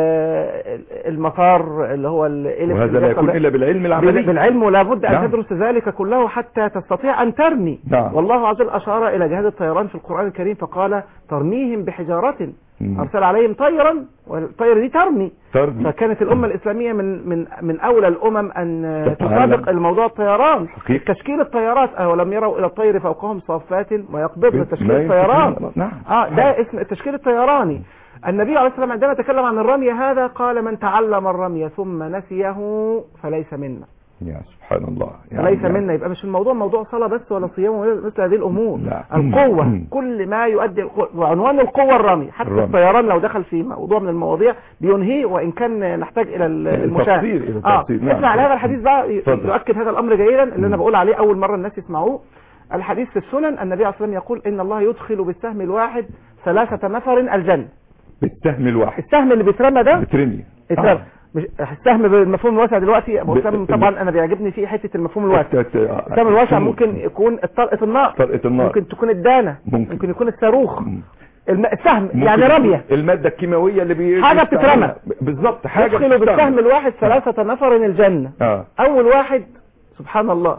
والمسار اللي هو ال- وهذا لا يكون الا بالعلم العملي بالعلم ولا بد أن نعم. تدرس ذلك كله حتى تستطيع أن ترمي نعم. والله عز وجل أشار إلى جهاد الطيران في القرآن الكريم فقال ترميهم بحجارة مم. أرسل عليهم طيرا والطير دي ترمي ترمي فكانت الأمة الإسلامية من من من أولى الأمم أن تتعلم. تطابق الموضوع الطيران حقيقة. تشكيل الطيارات أولم يروا إلى الطير فوقهم صافات ويقبضن بس- تشكيل ما الطيران يمكن- نعم اه ده اسم التشكيل الطيراني النبي عليه السلام عندما تكلم عن الرمي هذا قال من تعلم الرمي ثم نسيه فليس منا يا سبحان الله فليس منا يبقى مش الموضوع موضوع صلاة بس ولا صيام ولا مثل هذه الأمور لا. القوة مم. كل ما يؤدي القوة وعنوان القوة الرمي حتى الرمي. الطيران لو دخل في موضوع من المواضيع بينهيه وإن كان نحتاج إلى ال- التفصيل، المشاهد إلى اه التفصيل، نعم. اسمع على هذا الحديث بقى ي- اتفضل. يؤكد هذا الأمر جيدا اللي أنا مم. بقول عليه أول مرة الناس يسمعوه الحديث في السنن النبي عليه الصلاة والسلام يقول إن الله يدخل بالسهم الواحد ثلاثة نفر الجنة بالسهم الواحد السهم اللي بيترمى ده بترمي اترمى آه. مش السهم بالمفهوم الواسع دلوقتي ابو ب- اسامه طبعا انا بيعجبني فيه حته المفهوم الواسع الت- آه. السهم الواسع مم. ممكن يكون طلقه النار طلقة النار ممكن تكون الدانه ممكن. ممكن يكون الصاروخ مم. الم... السهم ممكن يعني يكون رميه المادة الكيماوية اللي بي... حاجة بيستعملها. بتترمى. بالظبط حاجة يدخل بتستعمل. بالسهم الواحد ثلاثه نفر الجنه اه اول واحد سبحان الله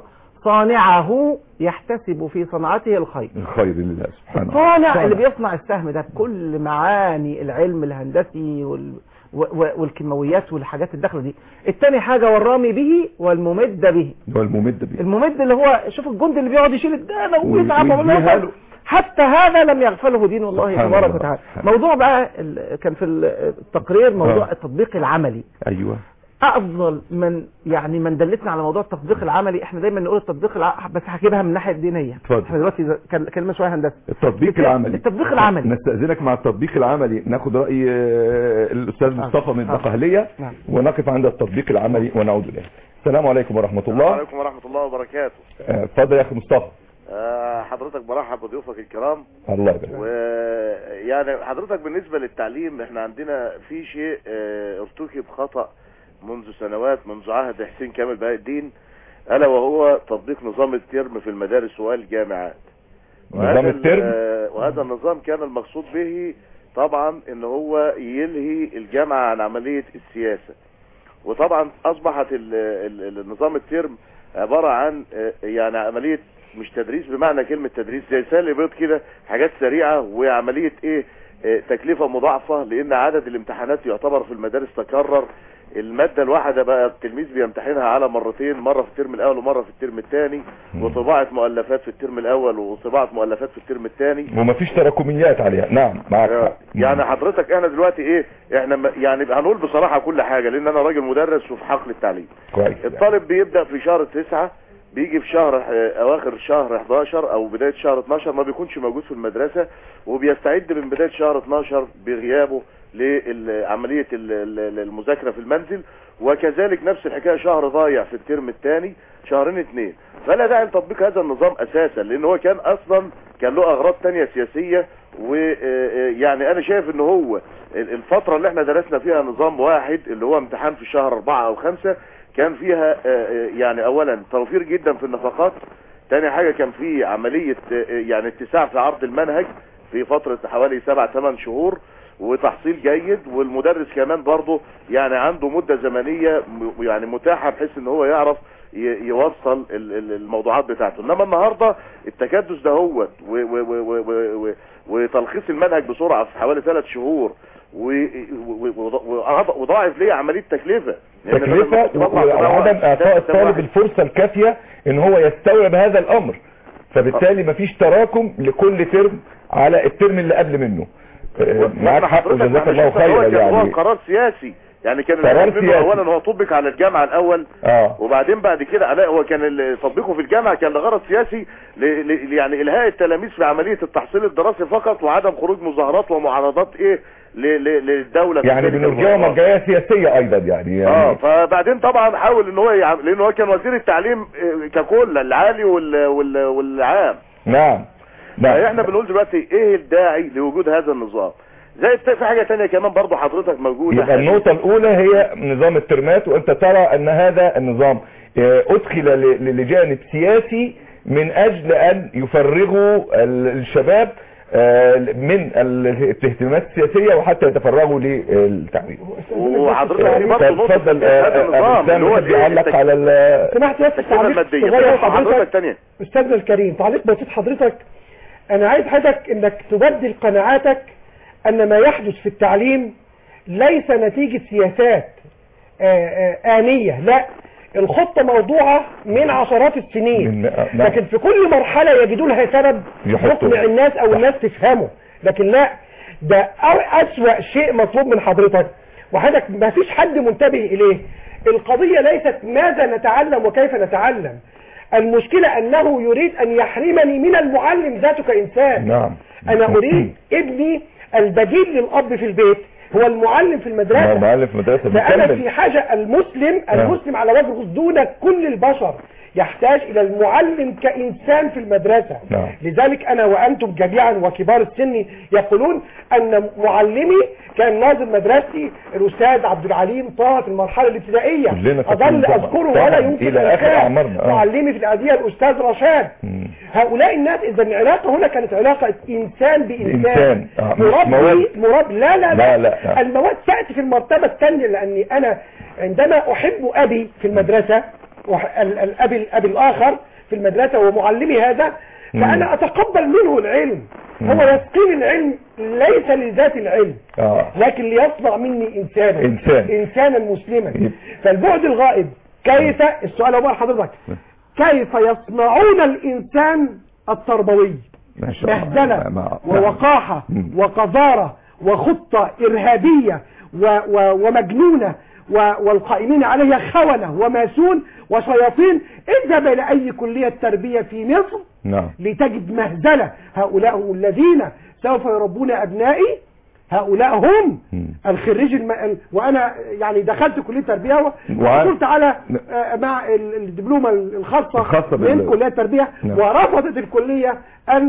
صانعه يحتسب في صنعته الخير الخير لله سبحانه الصانع اللي بيصنع السهم ده بكل معاني العلم الهندسي وال... و... و... والكيماويات والحاجات الداخله دي التاني حاجه والرامي به والممد به هو الممد به الممد اللي هو شوف الجندي اللي بيقعد يشيل الدانه وي- ويتعب ويديها ويعمل له. حتى هذا لم يغفله دين الله سبحان تبارك الله. وتعالى سبحان موضوع بقى ال... كان في التقرير موضوع آه. التطبيق العملي ايوه افضل من يعني من دلتنا على موضوع التطبيق العملي احنا دايما نقول التطبيق الع... بس هجيبها من الناحيه الدينيه اتفضل. احنا دلوقتي ز- كان- كلمه شويه هندسه التطبيق الت- العملي التطبيق العملي نستأذنك مع التطبيق العملي ناخد رأي آه، الأستاذ آه. مصطفى من آه. الدقهلية نعم. ونقف عند التطبيق العملي ونعود إليه السلام عليكم ورحمة السلام الله عليكم ورحمة الله وبركاته آه، اتفضل يا أخي مصطفى آه، حضرتك برحب بضيوفك الكرام الله يبارك ويعني حضرتك بالنسبة للتعليم احنا عندنا في شيء آه، ارتكب خطأ منذ سنوات منذ عهد حسين كامل بهاء الدين الا وهو تطبيق نظام الترم في المدارس والجامعات نظام وهذا ال- الترم آه، وهذا النظام كان المقصود به طبعا ان هو يلهي الجامعة عن عملية السياسة وطبعا اصبحت ال- ال- النظام الترم عبارة عن آه، يعني عملية مش تدريس بمعنى كلمة تدريس زي سهل بيض كده حاجات سريعة وعملية ايه آه، تكلفة مضاعفة لان عدد الامتحانات يعتبر في المدارس تكرر المادة الواحدة بقى التلميذ بيمتحنها على مرتين مرة في الترم الاول ومرة في الترم الثاني وطباعة مؤلفات في الترم الاول وطباعة مؤلفات في الترم الثاني ومفيش تراكميات عليها نعم معك حق. يعني حضرتك انا دلوقتي ايه احنا م- يعني هنقول بصراحة كل حاجة لان انا راجل مدرس وفي حقل التعليم كويس الطالب بيبدأ في شهر تسعة بيجي في شهر اه، اواخر شهر 11 او بداية شهر 12 ما بيكونش موجود في المدرسة وبيستعد من بداية شهر 12 بغيابه لعملية ال- ال- المذاكرة في المنزل وكذلك نفس الحكاية شهر ضايع في الترم الثاني شهرين اتنين فلا داعي لتطبيق هذا النظام اساسا لان هو كان اصلا كان له اغراض تانية سياسية ويعني انا شايف ان هو ال- الفترة اللي احنا درسنا فيها نظام واحد اللي هو امتحان في شهر اربعة او خمسة كان فيها آه، آه، يعني اولا توفير جدا في النفقات تاني حاجة كان في عملية آه، يعني اتساع في عرض المنهج في فترة حوالي سبع ثمان شهور وتحصيل جيد والمدرس كمان برضه يعني عنده مدة زمنية م- يعني متاحة بحيث ان هو يعرف ي- يوصل ال- ال- الموضوعات بتاعته انما النهاردة التكدس ده هو وتلخيص المنهج بسرعة في حوالي ثلاث شهور و- و- و- وضاعف ليه عملية تكلفة لأن بدل ما تكلفة كنت بطلع في وعدم الأول اعطاء ثلاث الطالب واحد. الفرصة الكافية ان هو يستوعب هذا الامر فبالتالي مفيش تراكم لكل ترم على الترم اللي قبل منه آه، معاك ما حق حضرتك وجزاك معلش الله هو خيرا كان هو يعني قرار سياسي يعني كان قرار الهدف منه سياسي. اولا هو طبق على الجامعه الاول اه وبعدين بعد كده لا هو كان ال- تطبيقه في الجامعه كان لغرض سياسي ل... ل... يعني الهاء التلاميذ في عمليه التحصيل الدراسي فقط وعدم خروج مظاهرات ومعارضات ايه ل... ل... للدوله في يعني ذلك بنرجعه الموضوع. مرجعية سياسية ايضا يعني, اه يعني فبعدين طبعا حاول ان هو يعم... لان هو كان وزير التعليم آه، ككل العالي وال... وال... والعام نعم فاحنا بنقول دلوقتي ايه الداعي لوجود هذا النظام زي الت- في حاجه تانية كمان برضو حضرتك موجوده يبقى النقطة الأولى هي نظام الترمات وأنت ترى أن هذا النظام آه، أدخل ل- لجانب سياسي من أجل أن يفرغوا ال- الشباب آه، من الاهتمامات السياسية وحتى يتفرغوا للتعليم وحضرتك في برضه طب نقطه اتفضل في هذا آه، النظام آه، اللي هو أبو إسلام الإيه؟ يعلق على ال- سمحت بس التكلفة تعليق المادية. صغير طب حضرتك حضرتك تانية. استاذنا الكريم تعليق بسيط حضرتك انا عايز حضرتك انك تبدل قناعاتك ان ما يحدث في التعليم ليس نتيجة سياسات آه، آه، آنية لا الخطة موضوعة من عشرات السنين من- آه، نعم. لكن في كل مرحلة يجدوا لها سبب يحطوا. يقنع الناس او الناس تفهمه لكن لا ده أو- اسوأ شيء مطلوب من حضرتك وحضرتك ما فيش حد منتبه اليه القضية ليست ماذا نتعلم وكيف نتعلم المشكلة انه يريد ان يحرمني من المعلم ذاته كانسان نعم انا اريد ابني البديل للاب في البيت هو المعلم في المدرسة معلم في مدرسة فأنا بيكمل في حاجة المسلم نعم. المسلم على وجه الخصوص دون كل البشر يحتاج إلى المعلم كإنسان في المدرسة نعم. لذلك أنا وأنتم جميعا وكبار السن يقولون أن معلمي كان ناظر مدرستي الأستاذ عبد العليم طه في المرحلة الابتدائية كلنا فاكرين أظل طبعا. أذكره طبعا. ولا يمكن إلى أن آخر أنساه. أعمارنا. آه. معلمي في الإعدادية الأستاذ رشاد هؤلاء الناس إذا العلاقة هنا كانت علاقة إنسان بإنسان بإنسان. آه، مش مربي مواد. مربي لا لا لا، لا، لا. المواد تأتي في المرتبة الثانية لأني أنا عندما أحب أبي في المدرسة وح- ال- الأب الأب الآخر في المدرسة ومعلمي هذا فأنا أتقبل منه العلم هو يسقيني العلم ليس لذات العلم آه. لكن ليصنع مني إنسانا إنسان. إنسانا مسلما فالبعد الغائب كيف السؤال هو حضرتك كيف يصنعون الإنسان التربوي ما شاء الله مهزلة ما- ووقاحة مم. وقذارة وخطة إرهابية و و ومجنونة و والقائمين عليها خونة وماسون وشياطين اذهب إلى أي كلية تربية في مصر نعم لتجد مهزلة هؤلاء هم الذين سوف يربون أبنائي هؤلاء هم الخريج الم... ال- وأنا يعني دخلت كلية تربية و- وع- وحصلت على آه، مع ال- الدبلومة الخاصة الخاصة من بال- كلية تربية نعم. ورفضت الكلية أن ت-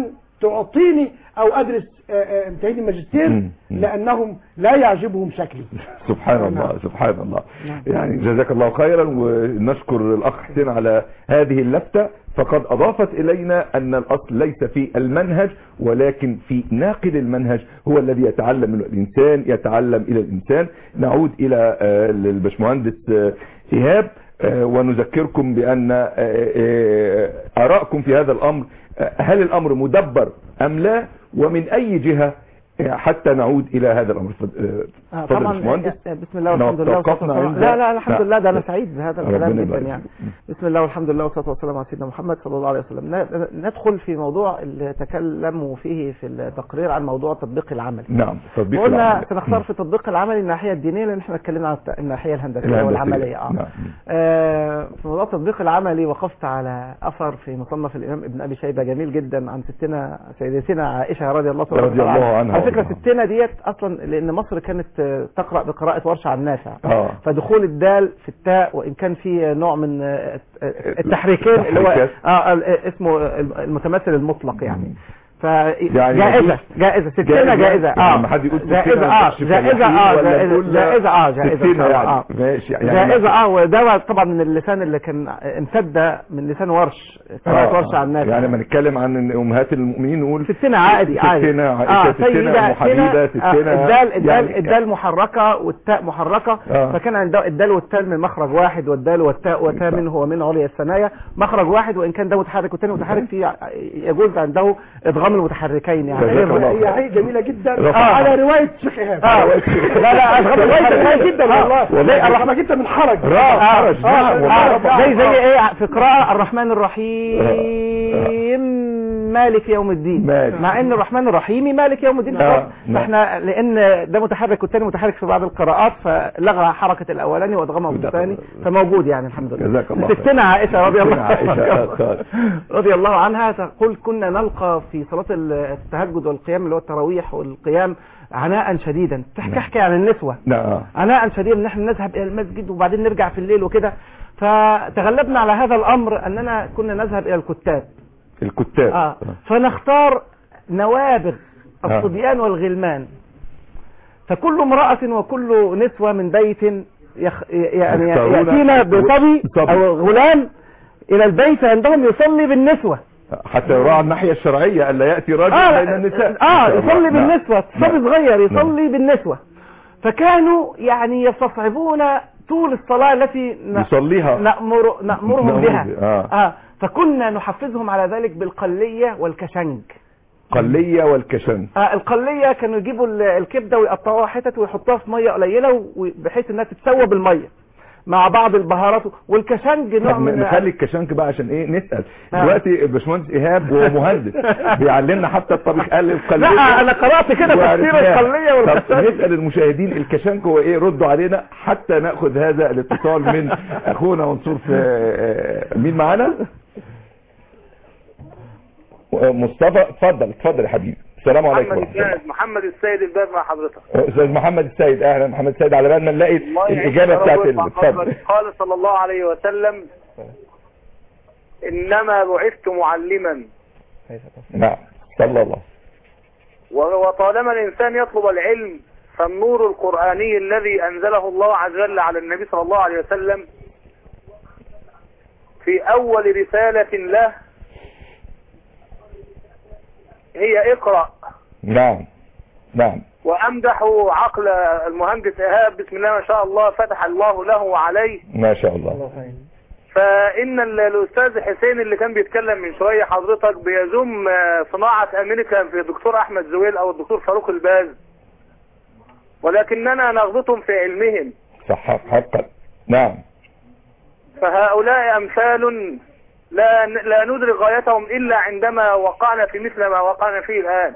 تعطيني او ادرس آه، آه، امتحان الماجستير مم. مم. لانهم لا يعجبهم شكلي سبحان الله سبحان الله يعني جزاك الله خيرا ونشكر الأخ حسين على هذه اللفتة فقد أضافت إلينا أن الأصل ليس في المنهج ولكن في ناقل المنهج هو الذي يتعلم من الإنسان يتعلم إلى الإنسان نعود إلى آه، البشمهندس آه، إيهاب آه، ونذكركم بأن آه، آه، آراءكم في هذا الأمر آه، هل الأمر مدبر أم لا ومن أي جهة آه، حتى نعود إلى هذا الأمر فض- آه، آه، تفضل يا طبعا باشمهندس. آه، بسم الله والحمد لله والصلاة توقفنا والسلام عند- لا لا الحمد نعم. لله ده انا نعم. سعيد بهذا ربنا الكلام جدا يبارك يعني فيك. بسم الله والحمد لله والصلاة والسلام على سيدنا محمد صلى الله عليه وسلم ن- ندخل في موضوع اللي تكلموا فيه في التقرير عن موضوع التطبيق العملي نعم تطبيق وقلنا العمل. سنختار في التطبيق العملي الناحية الدينية لأن احنا اتكلمنا عن الت- الناحية الهندسية الهندسية. والعملية آه. نعم. آه، في موضوع التطبيق العملي وقفت على أثر في مصنف الإمام ابن أبي شيبة جميل جدا عن ستنا سيدتنا عائشة رضي الله تعالى رضي الله عنها على فكرة وارضاها. ستنا ديت أصلا لأن مصر كانت آه، تقرأ بقراءة ورشة عن نافع آه. فدخول الدال في التاء وإن كان في نوع من آه، التحريكين اللي هو التحريكات. آه ال- اسمه المتمثل المطلق يعني يعني فجائزة مفيش- جائزة ستنا جائزة؟ جائزة يعني اه لما حد يقول ستنا جائزة ما اه يقولش جائزة فلاحين اه ولا جائزة يقول جائزة اه جائزة ستنا يعني. اه ماشي يعني جائزة اه وده طبعا من اللسان اللي كان امتد من لسان ورش قراءة آه. ورش عن نافع يعني لما نتكلم عن إن امهات المؤمنين نقول ستنا عادي عادي ستنا عائشة ستنا سيدة ام حبيبة ستنا، آه، ستنا الدال الدال يعني- الدال محركة والتاء محركة آه. فكان عنده الدال والتاء من مخرج واحد والدال والتاء وتاء منه ومن عليا الثنايا مخرج واحد وان كان ده متحرك والثاني متحرك في يجوز عنده ادغام المتحركين يعني جزاك الله هي هي جميله جدا رفع. على روايه شيخ ايهاب اه لا لا ادغام المتحركين كويس جدا والله زي الرحمه جدا من حرج راح آه، حرج آه، نعم والله آه، رفع. زي زي ايه في قراءة الرحمن الرحيم مالك يوم الدين مالك. مع ان الرحمن الرحيم مالك يوم الدين آه، فقط. نعم. فاحنا لان ده متحرك والتاني متحرك في بعض القراءات فلغى حركة الاولاني وادغمه في الثاني فموجود يعني الحمد لله جزاك الله خير. ستنا عائشة رضي الله ستنا عائشة، آه، رضي الله عنها تقول كنا نلقى في صلاة التهجد والقيام اللي هو التراويح والقيام عناء شديدا تحكي احكي عن النسوة نعم عناء شديدا ان احنا نذهب الى المسجد وبعدين نرجع في الليل وكده فتغلبنا على هذا الامر اننا كنا نذهب الى الكتاب الكتاب آه. فنختار نوابغ آه. الصبيان والغلمان فكل امرأة وكل نسوة من بيت يخ... يعني يختارون يأتينا بصبي صبي. أو غلام إلى البيت عندهم يصلي بالنسوة حتى يراعى الناحية الشرعية ألا يأتي رجل آه بين النساء آه إن شاء الله. يصلي نعم. بالنسوة صبي صغير يصلي بالنسوة فكانوا يعني يستصعبون طول الصلاة التي ن- يصليها نأمر نأمرهم نأمر بها بها، آه. آه فكنا نحفزهم على ذلك بالقلية والكشنج قلية والكشن آه القلية كانوا يجيبوا ال- الكبدة ويقطعوها حتت ويحطوها في مية قليلة و- بحيث انها تتسوى بالمية مع بعض البهارات والكشنج نوع طب من نخلي الكشنك بقى عشان ايه نسأل آه. دلوقتي الباشمهندس ايهاب وهو مهندس بيعلمنا حتى الطبيخ قال القلية لا انا قرأت كده تفسير وعرفناه. القلية طب والكشنج نسأل المشاهدين الكشنك هو ايه ردوا علينا حتى ناخذ هذا الاتصال من اخونا منصور في آه، مين معانا مصطفى اتفضل اتفضل يا حبيبي السلام عليكم محمد ورحمة الله. السيد محمد السيد الباب مع حضرتك استاذ محمد السيد اهلا محمد السيد على بال ما نلاقي الله يعينك الاجابه يا رب بتاعت ويرفع ال- اتفضل قدرك. قال صلى الله عليه وسلم انما بعثت معلما نعم صلى الله و- وطالما الانسان يطلب العلم فالنور القرآني الذي انزله الله عز وجل على النبي صلى الله عليه وسلم في اول رسالة له هي اقرأ نعم نعم وامدح عقل المهندس ايهاب بسم الله ما شاء الله فتح الله له وعليه ما شاء الله فان ال- الاستاذ حسين اللي كان بيتكلم من شويه حضرتك بيذم آه، صناعه امريكا في الدكتور احمد زويل او الدكتور فاروق الباز ولكننا نغبطهم في علمهم صح حقا نعم فهؤلاء امثال لا ن- لا ندرك غايتهم الا عندما وقعنا في مثل ما وقعنا فيه الان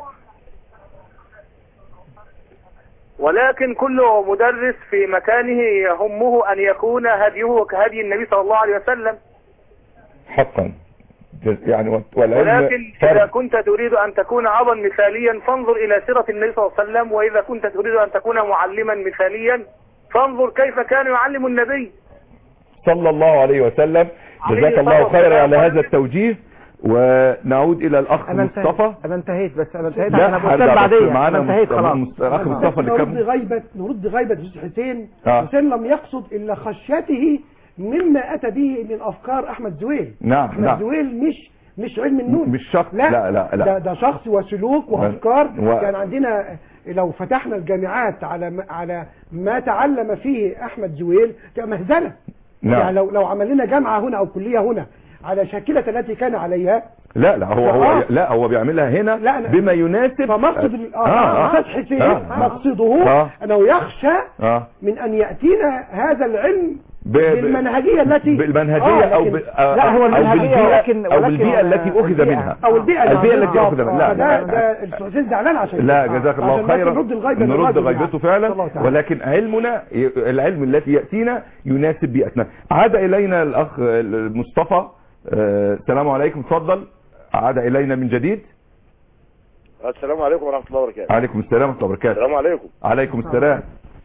ولكن كل مدرس في مكانه يهمه ان يكون هديه كهدي النبي صلى الله عليه وسلم حقا جز- يعني والعلم ولكن إذا فرد كنت تريد أن تكون أبا مثاليا فانظر إلى سيرة النبي صلى الله عليه وسلم وإذا كنت تريد أن تكون معلما مثاليا فانظر كيف كان يعلم النبي صلى الله عليه وسلم عليه جزاك الله الصلاة خيرا على والسلام. هذا التوجيه ونعود الى الاخ انا انتهيت مصطفى انا انتهيت بس انا انتهيت لا عشان ابقى هرجع استاذ بس بعديه معانا انا انتهيت مص- خلاص مص- الاخ مصطفى اللي نرد كمل غيبة نرد غيبة أستاذ حسين آه. حسين لم يقصد إلا خشيته مما أتى به من أفكار أحمد زويل نعم أحمد نعم زويل مش مش علم النون مش شخص لا لا لا لا ده, ده شخص وسلوك وأفكار و- كان عندنا لو فتحنا الجامعات على ما على ما تعلم فيه أحمد زويل كان مهزلة نعم. يعني لو لو عمل لنا جامعة هنا أو كلية هنا على شاكلة التي كان عليها لا لا هو هو آه. لا هو بيعملها هنا لا، لا. بما يناسب فمقصد ال- آه، آه آه. أستاذ حسين آه، آه. مقصده آه. أنه يخشى اه من أن يأتينا هذا العلم ب- ب- بالمنهجية التي بالمنهجية آه، او لكن- ب... آه، لا هو او المنهجية بالبيئة ولكن او ولكن بالبيئة التي اخذ البيئة. منها أو البيئة البيئة التي بالظبط. اخذ منها آه، لا ده لا ده الأستاذ زعلان عشان لا كده. آه. جزاك الله عشان بس خيرا نرد الغيبة نرد للرجل غيبته يعني. فعلا الله تعالى. ولكن علمنا ي- العلم الذي يأتينا يناسب بيئتنا عاد إلينا الأخ مصطفى آه، السلام عليكم تفضل عاد إلينا من جديد السلام عليكم ورحمة الله وبركاته عليكم السلام ورحمة الله وبركاته السلام عليكم عليكم السلام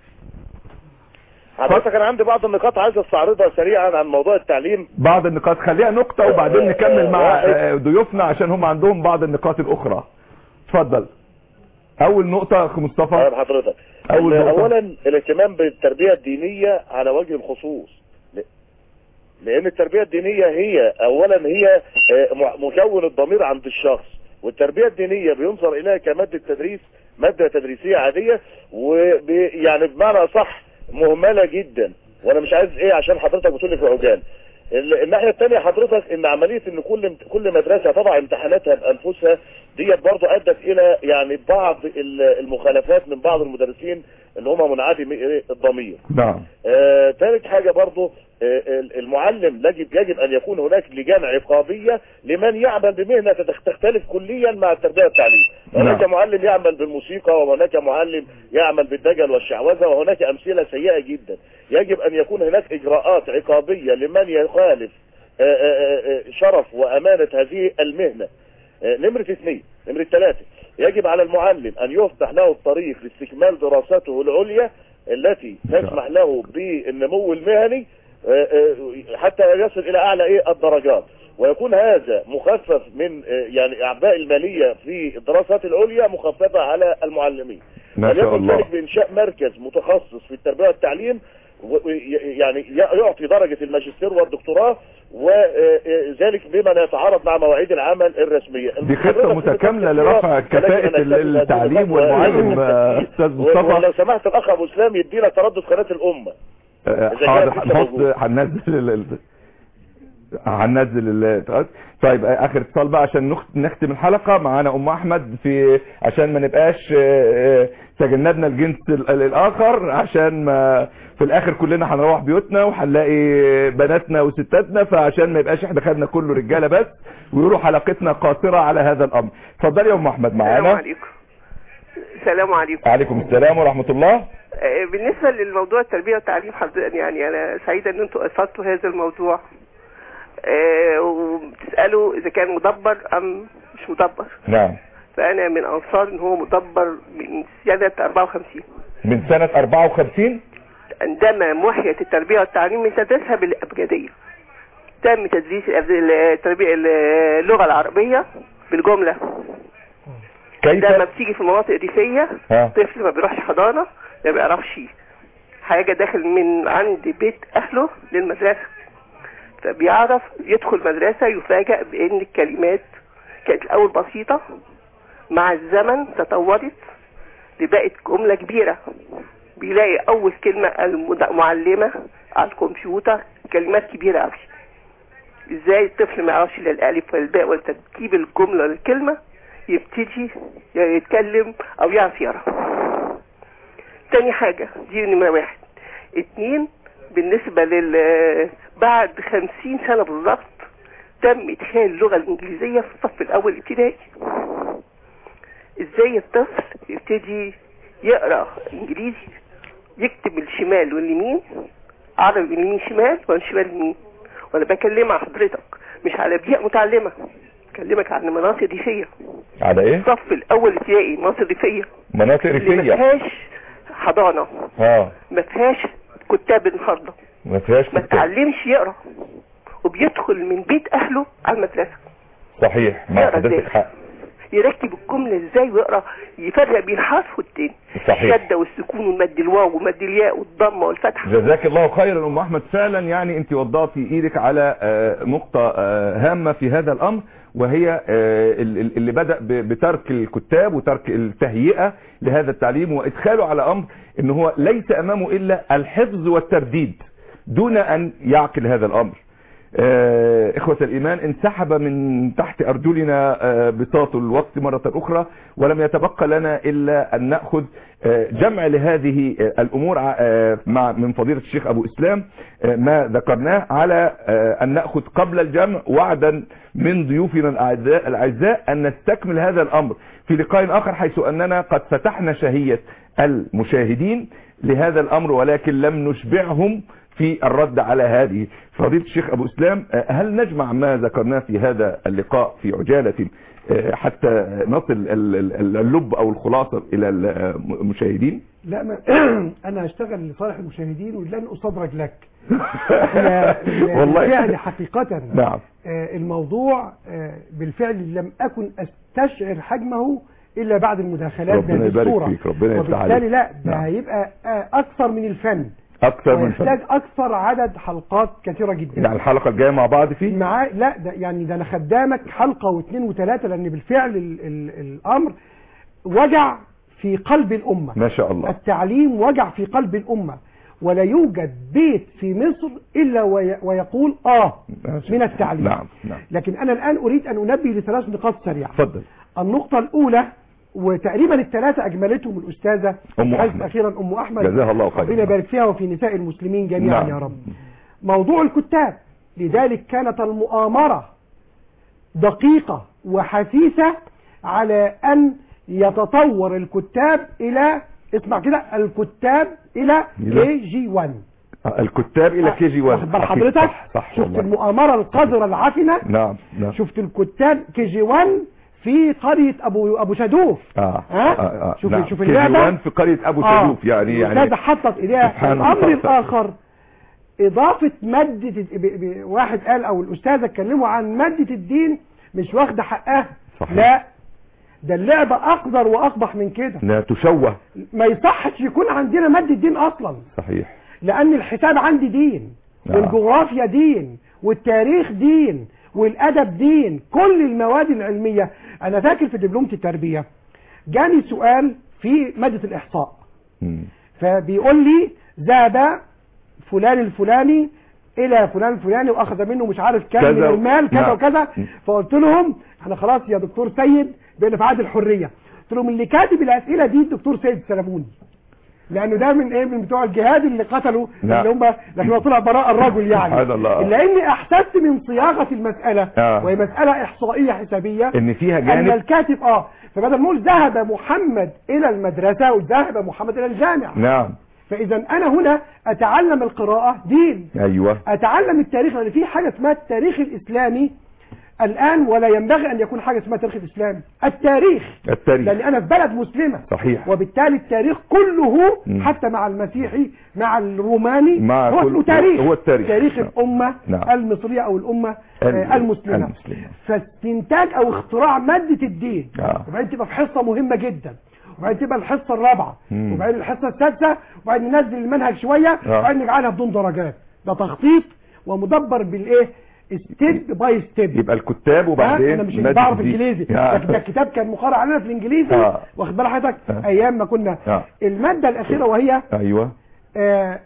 حضرتك انا عندي بعض النقاط عايز استعرضها سريعا عن موضوع التعليم بعض النقاط خليها نقطة وبعدين نكمل مع واحد. آه، ضيوفنا عشان هم عندهم بعض النقاط الأخرى تفضل أول نقطة أخ مصطفى طيب حضرتك أول ال- نقطة. اولا الاهتمام بالتربية الدينية على وجه الخصوص ل- لان التربية الدينية هي اولا هي آه، م- مكون الضمير عند الشخص والتربية الدينية بينظر اليها كمادة تدريس مادة تدريسية عادية وب يعني بمعنى صح مهملة جدا وانا مش عايز ايه عشان حضرتك بتقول لي في عجال ال- الناحية التانية حضرتك ان عملية ان كل كل مدرسة تضع امتحاناتها بانفسها ديت برضو ادت الى يعني بعض ال- المخالفات من بعض المدرسين اللي هم منعدمي الضمير نعم آه، ثالث حاجة برضو آه، المعلم يجب يجب ان يكون هناك لجان عقابية لمن يعمل بمهنة تتخ- تختلف كليا مع التربية والتعليم هناك نعم. معلم يعمل بالموسيقى وهناك معلم يعمل بالدجل والشعوذة وهناك امثلة سيئة جدا يجب ان يكون هناك اجراءات عقابية لمن يخالف آه، آه، آه، شرف وامانة هذه المهنة آه، نمرة اثنين نمرة ثلاثة يجب على المعلم ان يفتح له الطريق لاستكمال دراساته العليا التي تسمح له بالنمو المهني آه، آه، حتى يصل الى اعلى ايه الدرجات ويكون هذا مخفف من آه، يعني اعباء المالية في الدراسات العليا مخففة على المعلمين ما شاء وليكن الله ذلك بانشاء مركز متخصص في التربية والتعليم و- و- يعني يعطي درجة الماجستير والدكتوراه وذلك بما يتعارض مع مواعيد العمل الرسمية دي خطة متكاملة لرفع كفاءة ال- التعليم والمعلم آه، أستاذ ولو مصطفى سمحت الاخ ابو اسلام يدينا تردد قناة الامة آه، إذا حاضر كان لسه هنحط موجود. هننزل ال- ال- هننزل ال- طيب آه، اخر اتصال بقى عشان نخت- نختم الحلقة معانا ام احمد في عشان ما نبقاش آه، آه، تجنبنا الجنس ال- ال- الاخر عشان ما في الاخر كلنا هنروح بيوتنا وهنلاقي بناتنا وستاتنا فعشان ما يبقاش احنا خدنا كله رجاله بس ويقولوا حلقتنا قاصرة على هذا الامر اتفضلي يا ام احمد السلام معانا عليكم السلام عليكم عليكم السلام ورحمة الله آه، بالنسبة للموضوع التربية والتعليم حضرتك يعني أنا سعيدة إن أنتوا أثرتوا هذا الموضوع آه، وبتسألوا إذا كان مدبر أم مش مدبر نعم فأنا من أنصار إن هو مدبر من سنة 54 من سنة 54 عندما محيت التربية والتعليم من تدريسها بالأبجدية تم تدريس الأب- التربية اللغة العربية بالجملة كيف لما بتيجي في المناطق الريفية ها. طفل ما بيروحش حضانة ما بيعرفش حاجة داخل من عند بيت أهله للمدرسة فبيعرف يدخل مدرسة يفاجأ بأن الكلمات كانت الأول بسيطة مع الزمن تطورت لبقت جملة كبيرة بيلاقي أول كلمة المعلمة على الكمبيوتر كلمات كبيرة أوي ازاي الطفل ما يعرفش لا الالف ولا الباء ولا تركيب الجمله ولا الكلمه يبتدي يتكلم او يعرف يقرا تاني حاجه دي نمره واحد اتنين بالنسبه لل بعد خمسين سنه بالظبط تم ادخال اللغه الانجليزيه في الصف الاول الابتدائي ازاي الطفل يبتدي يقرا انجليزي يكتب الشمال واليمين عربي اليمين شمال والشمال يمين وانا بكلم مع حضرتك مش على بيئة متعلمة بكلمك عن مناطق ريفية على ايه الصف الاول ابتدائي مناطق ريفية مناطق اللي ما ريفية فيهاش حضانة اه ما فيهاش كتاب النهارده ما فيهاش ما كتاب تعلمش يقرا وبيدخل من بيت اهله على المدرسة صحيح مع يقرا حضرتك ازاي حق يركب الجمله ازاي ويقرا يفرق بين الحرف والتاني صحيح. الشده والسكون والمد الواو ومد الياء والضمه والفتحه جزاك الله خيرا ام احمد فعلا يعني انت وضعتي ايدك على آه، نقطة آه، هامة في هذا الامر وهي آه، ال- ال- اللي بدأ ب- بترك الكتاب وترك التهيئة لهذا التعليم وادخاله على امر ان هو ليس امامه الا الحفظ والترديد دون ان يعقل هذا الامر آه، إخوة الإيمان انسحب من تحت أرجلنا آه، بساط الوقت مرة أخرى ولم يتبقى لنا إلا أن نأخذ آه، جمع لهذه آه، الأمور آه، مع من فضيلة الشيخ أبو إسلام آه، ما ذكرناه على آه، أن نأخذ قبل الجمع وعدا من ضيوفنا الأعزاء الأعزاء أن نستكمل هذا الأمر في لقاء آخر حيث أننا قد فتحنا شهية المشاهدين لهذا الأمر ولكن لم نشبعهم في الرد على هذه فضيلة الشيخ أبو إسلام آه، هل نجمع ما ذكرناه في هذا اللقاء في عجالة آه، حتى نصل ال- ال- اللب أو الخلاصة إلى المشاهدين لا ما انا هشتغل لصالح المشاهدين ولن اصدرج لك لا- لا- والله. بالفعل حقيقة نعم آه، الموضوع آه، بالفعل لم أكن أستشعر حجمه إلا بعد المداخلات ربنا بهذه يبارك الصورة فيك، ربنا يفتح وبالتالي عليك. لا ده نعم. هيبقى آه، أكثر من الفن أكثر من ويحتاج فن أكثر عدد حلقات كثيرة جدا يعني الحلقة الجاية مع بعض فيه مع لا ده يعني ده انا خدامك حلقه واثنين وثلاثه لان بالفعل ال ال الامر وجع في قلب الامه ما شاء الله التعليم وجع في قلب الامه ولا يوجد بيت في مصر الا وي ويقول اه ما شاء من الله. التعليم نعم نعم لكن انا الان اريد ان انبه لثلاث نقاط سريعه اتفضل النقطه الاولى وتقريبا الثلاثه اجملتهم الاستاذه أم حيث أحمد. اخيرا ام احمد جزاها الله خيرا. ربنا يبارك فيها وفي نساء المسلمين جميعا نعم. يا رب موضوع الكتاب لذلك كانت المؤامرة دقيقة وحثيثة على أن يتطور الكتاب إلى اسمع كده الكتاب إلى إلى؟ كي جي 1 آه، الكتاب إلى كي جي 1 واخد بال حضرتك صح, صح شفت والله. المؤامرة القذرة العفنة نعم نعم شفت الكتاب كي جي 1 في قرية أبو أبو شدوف آه. ها؟ آه. آه. شوف- نعم. شوف كي جي اللعبة. 1 في قرية أبو آه. شدوف يعني يعني الأستاذة حطت إيديها سبحان الأمر الله. الآخر إضافة مادة ب... ب... واحد قال أو الأستاذة اتكلموا عن مادة الدين مش واخدة حقها صحيح. لا ده اللعبة أقذر وأقبح من كده لا تشوه ما يصحش يكون عندنا مادة دين أصلا صحيح لأن الحساب عندي دين آه. والجغرافيا دين والتاريخ دين والأدب دين كل المواد العلمية أنا فاكر في دبلومة التربية جاني سؤال في مادة الإحصاء مم. فبيقول لي ذهب فلان الفلاني الى فلان الفلاني واخذ منه مش عارف كام من كذا و- المال كذا نعم. وكذا م. فقلت لهم احنا خلاص يا دكتور سيد بقينا في عهد الحريه قلت لهم اللي كاتب الاسئله دي الدكتور سيد سلموني لانه ده من ايه من بتوع الجهاد اللي قتلوا نعم. اللي هم لكن هو طلع براء الرجل يعني سبحان الله. الا اني احسست من صياغه المساله آه. وهي مساله احصائيه حسابيه إن فيها ان جانب الكاتب اه فبدل ما نقول ذهب محمد الى المدرسه وذهب محمد الى الجامعه نعم فاذا انا هنا اتعلم القراءة دين أيوة اتعلم التاريخ لان في حاجة اسمها التاريخ الاسلامي الان ولا ينبغي ان يكون حاجة اسمها تاريخ الاسلام التاريخ التاريخ لان انا في بلد مسلمة صحيح وبالتالي التاريخ كله مم. حتى مع المسيحي مع الروماني مع هو كل- اسمه تاريخ هو التاريخ. تاريخ نعم. الامة نعم. المصرية او الامة ال- آه، المسلمة المسلمة. فاستنتاج او اختراع مادة الدين آه. وبعدين تبقى في حصة مهمة جدا وبعدين تبقى الحصة الرابعة مم. وبعدين الحصة السادسة وبعدين ننزل المنهج شوية آه. وبعدين نجعلها بدون درجات ده تخطيط ومدبر بالايه ستيب باي ستيب يبقى الكتاب وبعدين انا مش مادة بعرف الدين. انجليزي آه. لكن ده الكتاب كان مقرر علينا في الانجليزي آه. واخد بال حضرتك آه. ايام ما كنا آه. الماده الاخيره وهي أيوة آه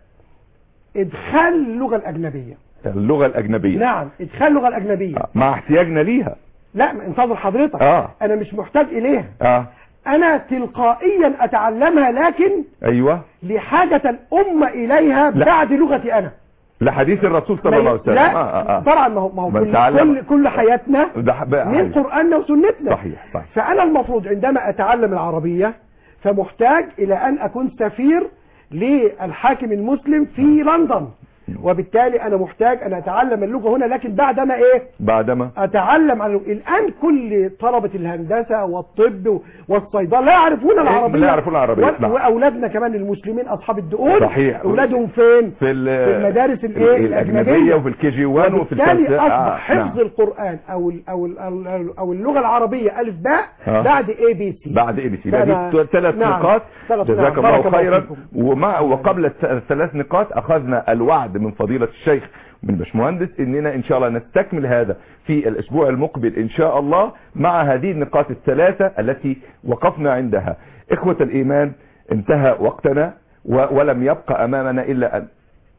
ادخال اللغه الاجنبيه اللغة الأجنبية نعم ادخال اللغه الاجنبيه آه. مع احتياجنا ليها لا انتظر حضرتك آه. انا مش محتاج اليها آه انا تلقائيا اتعلمها لكن أيوة لحاجه الامه اليها لا. بعد لغتي انا لحديث الرسول صلى ما الله ي- عليه وسلم لا آه آه آه. طبعا ما هو ما هو من كل, تعلم- كل كل حياتنا ده بقى من عايز. قرآننا وسنتنا صحيح صحيح فأنا المفروض عندما أتعلم العربية فمحتاج إلى أن أكون سفير للحاكم المسلم في لندن وبالتالي انا محتاج ان اتعلم اللغه هنا لكن بعدما ايه بعدما اتعلم عن الان كل طلبه الهندسه والطب والصيدله لا يعرفون العربيه لا يعرفون العربية، و- نعم. واولادنا كمان المسلمين اصحاب الدقون صحيح. اولادهم فين في, ال- في المدارس الايه الاجنبيه وفي الكي جي 1 وفي وبالتالي الثالثة. اصبح آه، حفظ نعم. القران او ال او ال او اللغه العربيه الف باء آه. بعد اي بي سي بعد اي بي سي فأنا- دي ثلاث نعم. نقاط ثلاث جزاك نعم. الله بارك الله خيرا فيكم. ومع وقبل الث- الثلاث نقاط اخذنا الوعد من فضيلة الشيخ من باشمهندس اننا ان شاء الله نستكمل هذا في الاسبوع المقبل ان شاء الله مع هذه النقاط الثلاثة التي وقفنا عندها اخوة الايمان انتهى وقتنا و- ولم يبقى امامنا الا ان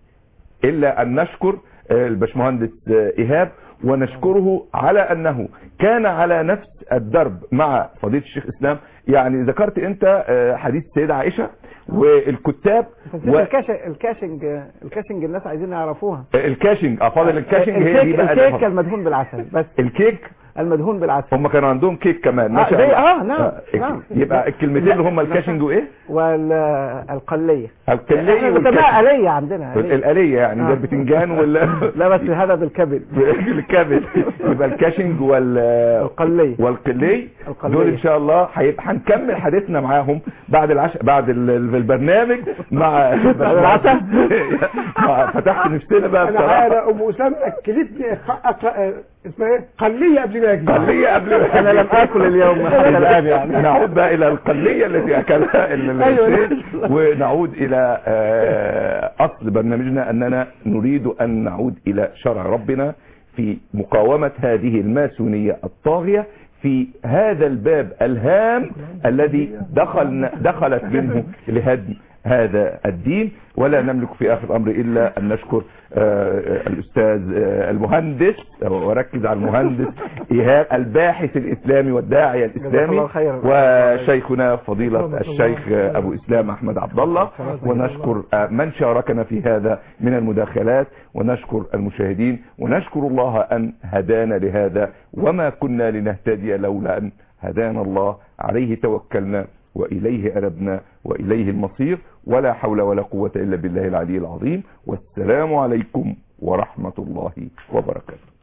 الا ان نشكر آه، الباشمهندس آه، ايهاب ونشكره على انه كان على نفس الدرب مع فضيله الشيخ اسلام يعني ذكرت انت آه، حديث السيده عائشه والكتاب و... الكاش... الكاشنج الكاشنج الناس عايزين يعرفوها الكاشنج اه فاضل الكاشنج هي دي الكيك بقى الكيك اللي- المدهون بالعسل بس الكيك المدهون بالعسل هم كانوا عندهم كيك كمان ما آه، شاء زي- الله آه، نعم، آه، نعم. يبقى الكلمتين اللي هم الكاشنج وايه والقلية القلية احنا والكاشنج. بنسميها آلية عندنا آلية. الآلية يعني ده آه. البتنجان ولا لا بس هذا بالكبد الكبد يبقى الكاشنج وال القلي والقلي القلية. دول ان شاء الله هيبقى هنكمل حديثنا معاهم بعد العشاء بعد ال- ال- البرنامج مع بعد العشاء؟ آه، فتحت نفسنا بقى انا بصراحه انا ام اسامه اكلتني ق- أق- آه، اسمها ايه قليه قبل ما اجي قلية قبل ما انا لم اكل اليوم حتى الان يعني نعود بقى الى القلية التي اكلها ال- ال- أيوة. الشيخ ونعود الى آه، اصل برنامجنا اننا نريد ان نعود الى شرع ربنا في مقاومة هذه الماسونية الطاغية في هذا الباب الهام الذي دخل دخلت منه لهدم هذا الدين ولا نملك في اخر الامر الا ان نشكر آه، الاستاذ آه، المهندس وركز على المهندس ايهاب الباحث الاسلامي والداعيه الاسلامي الله خيرا. وشيخنا فضيله الشيخ آه، ابو اسلام احمد عبد الله ونشكر آه، من شاركنا في هذا من المداخلات ونشكر المشاهدين ونشكر الله ان هدانا لهذا وما كنا لنهتدي لولا ان هدانا الله عليه توكلنا وإليه أنبنا وإليه المصير ولا حول ولا قوة إلا بالله العلي العظيم والسلام عليكم ورحمة الله وبركاته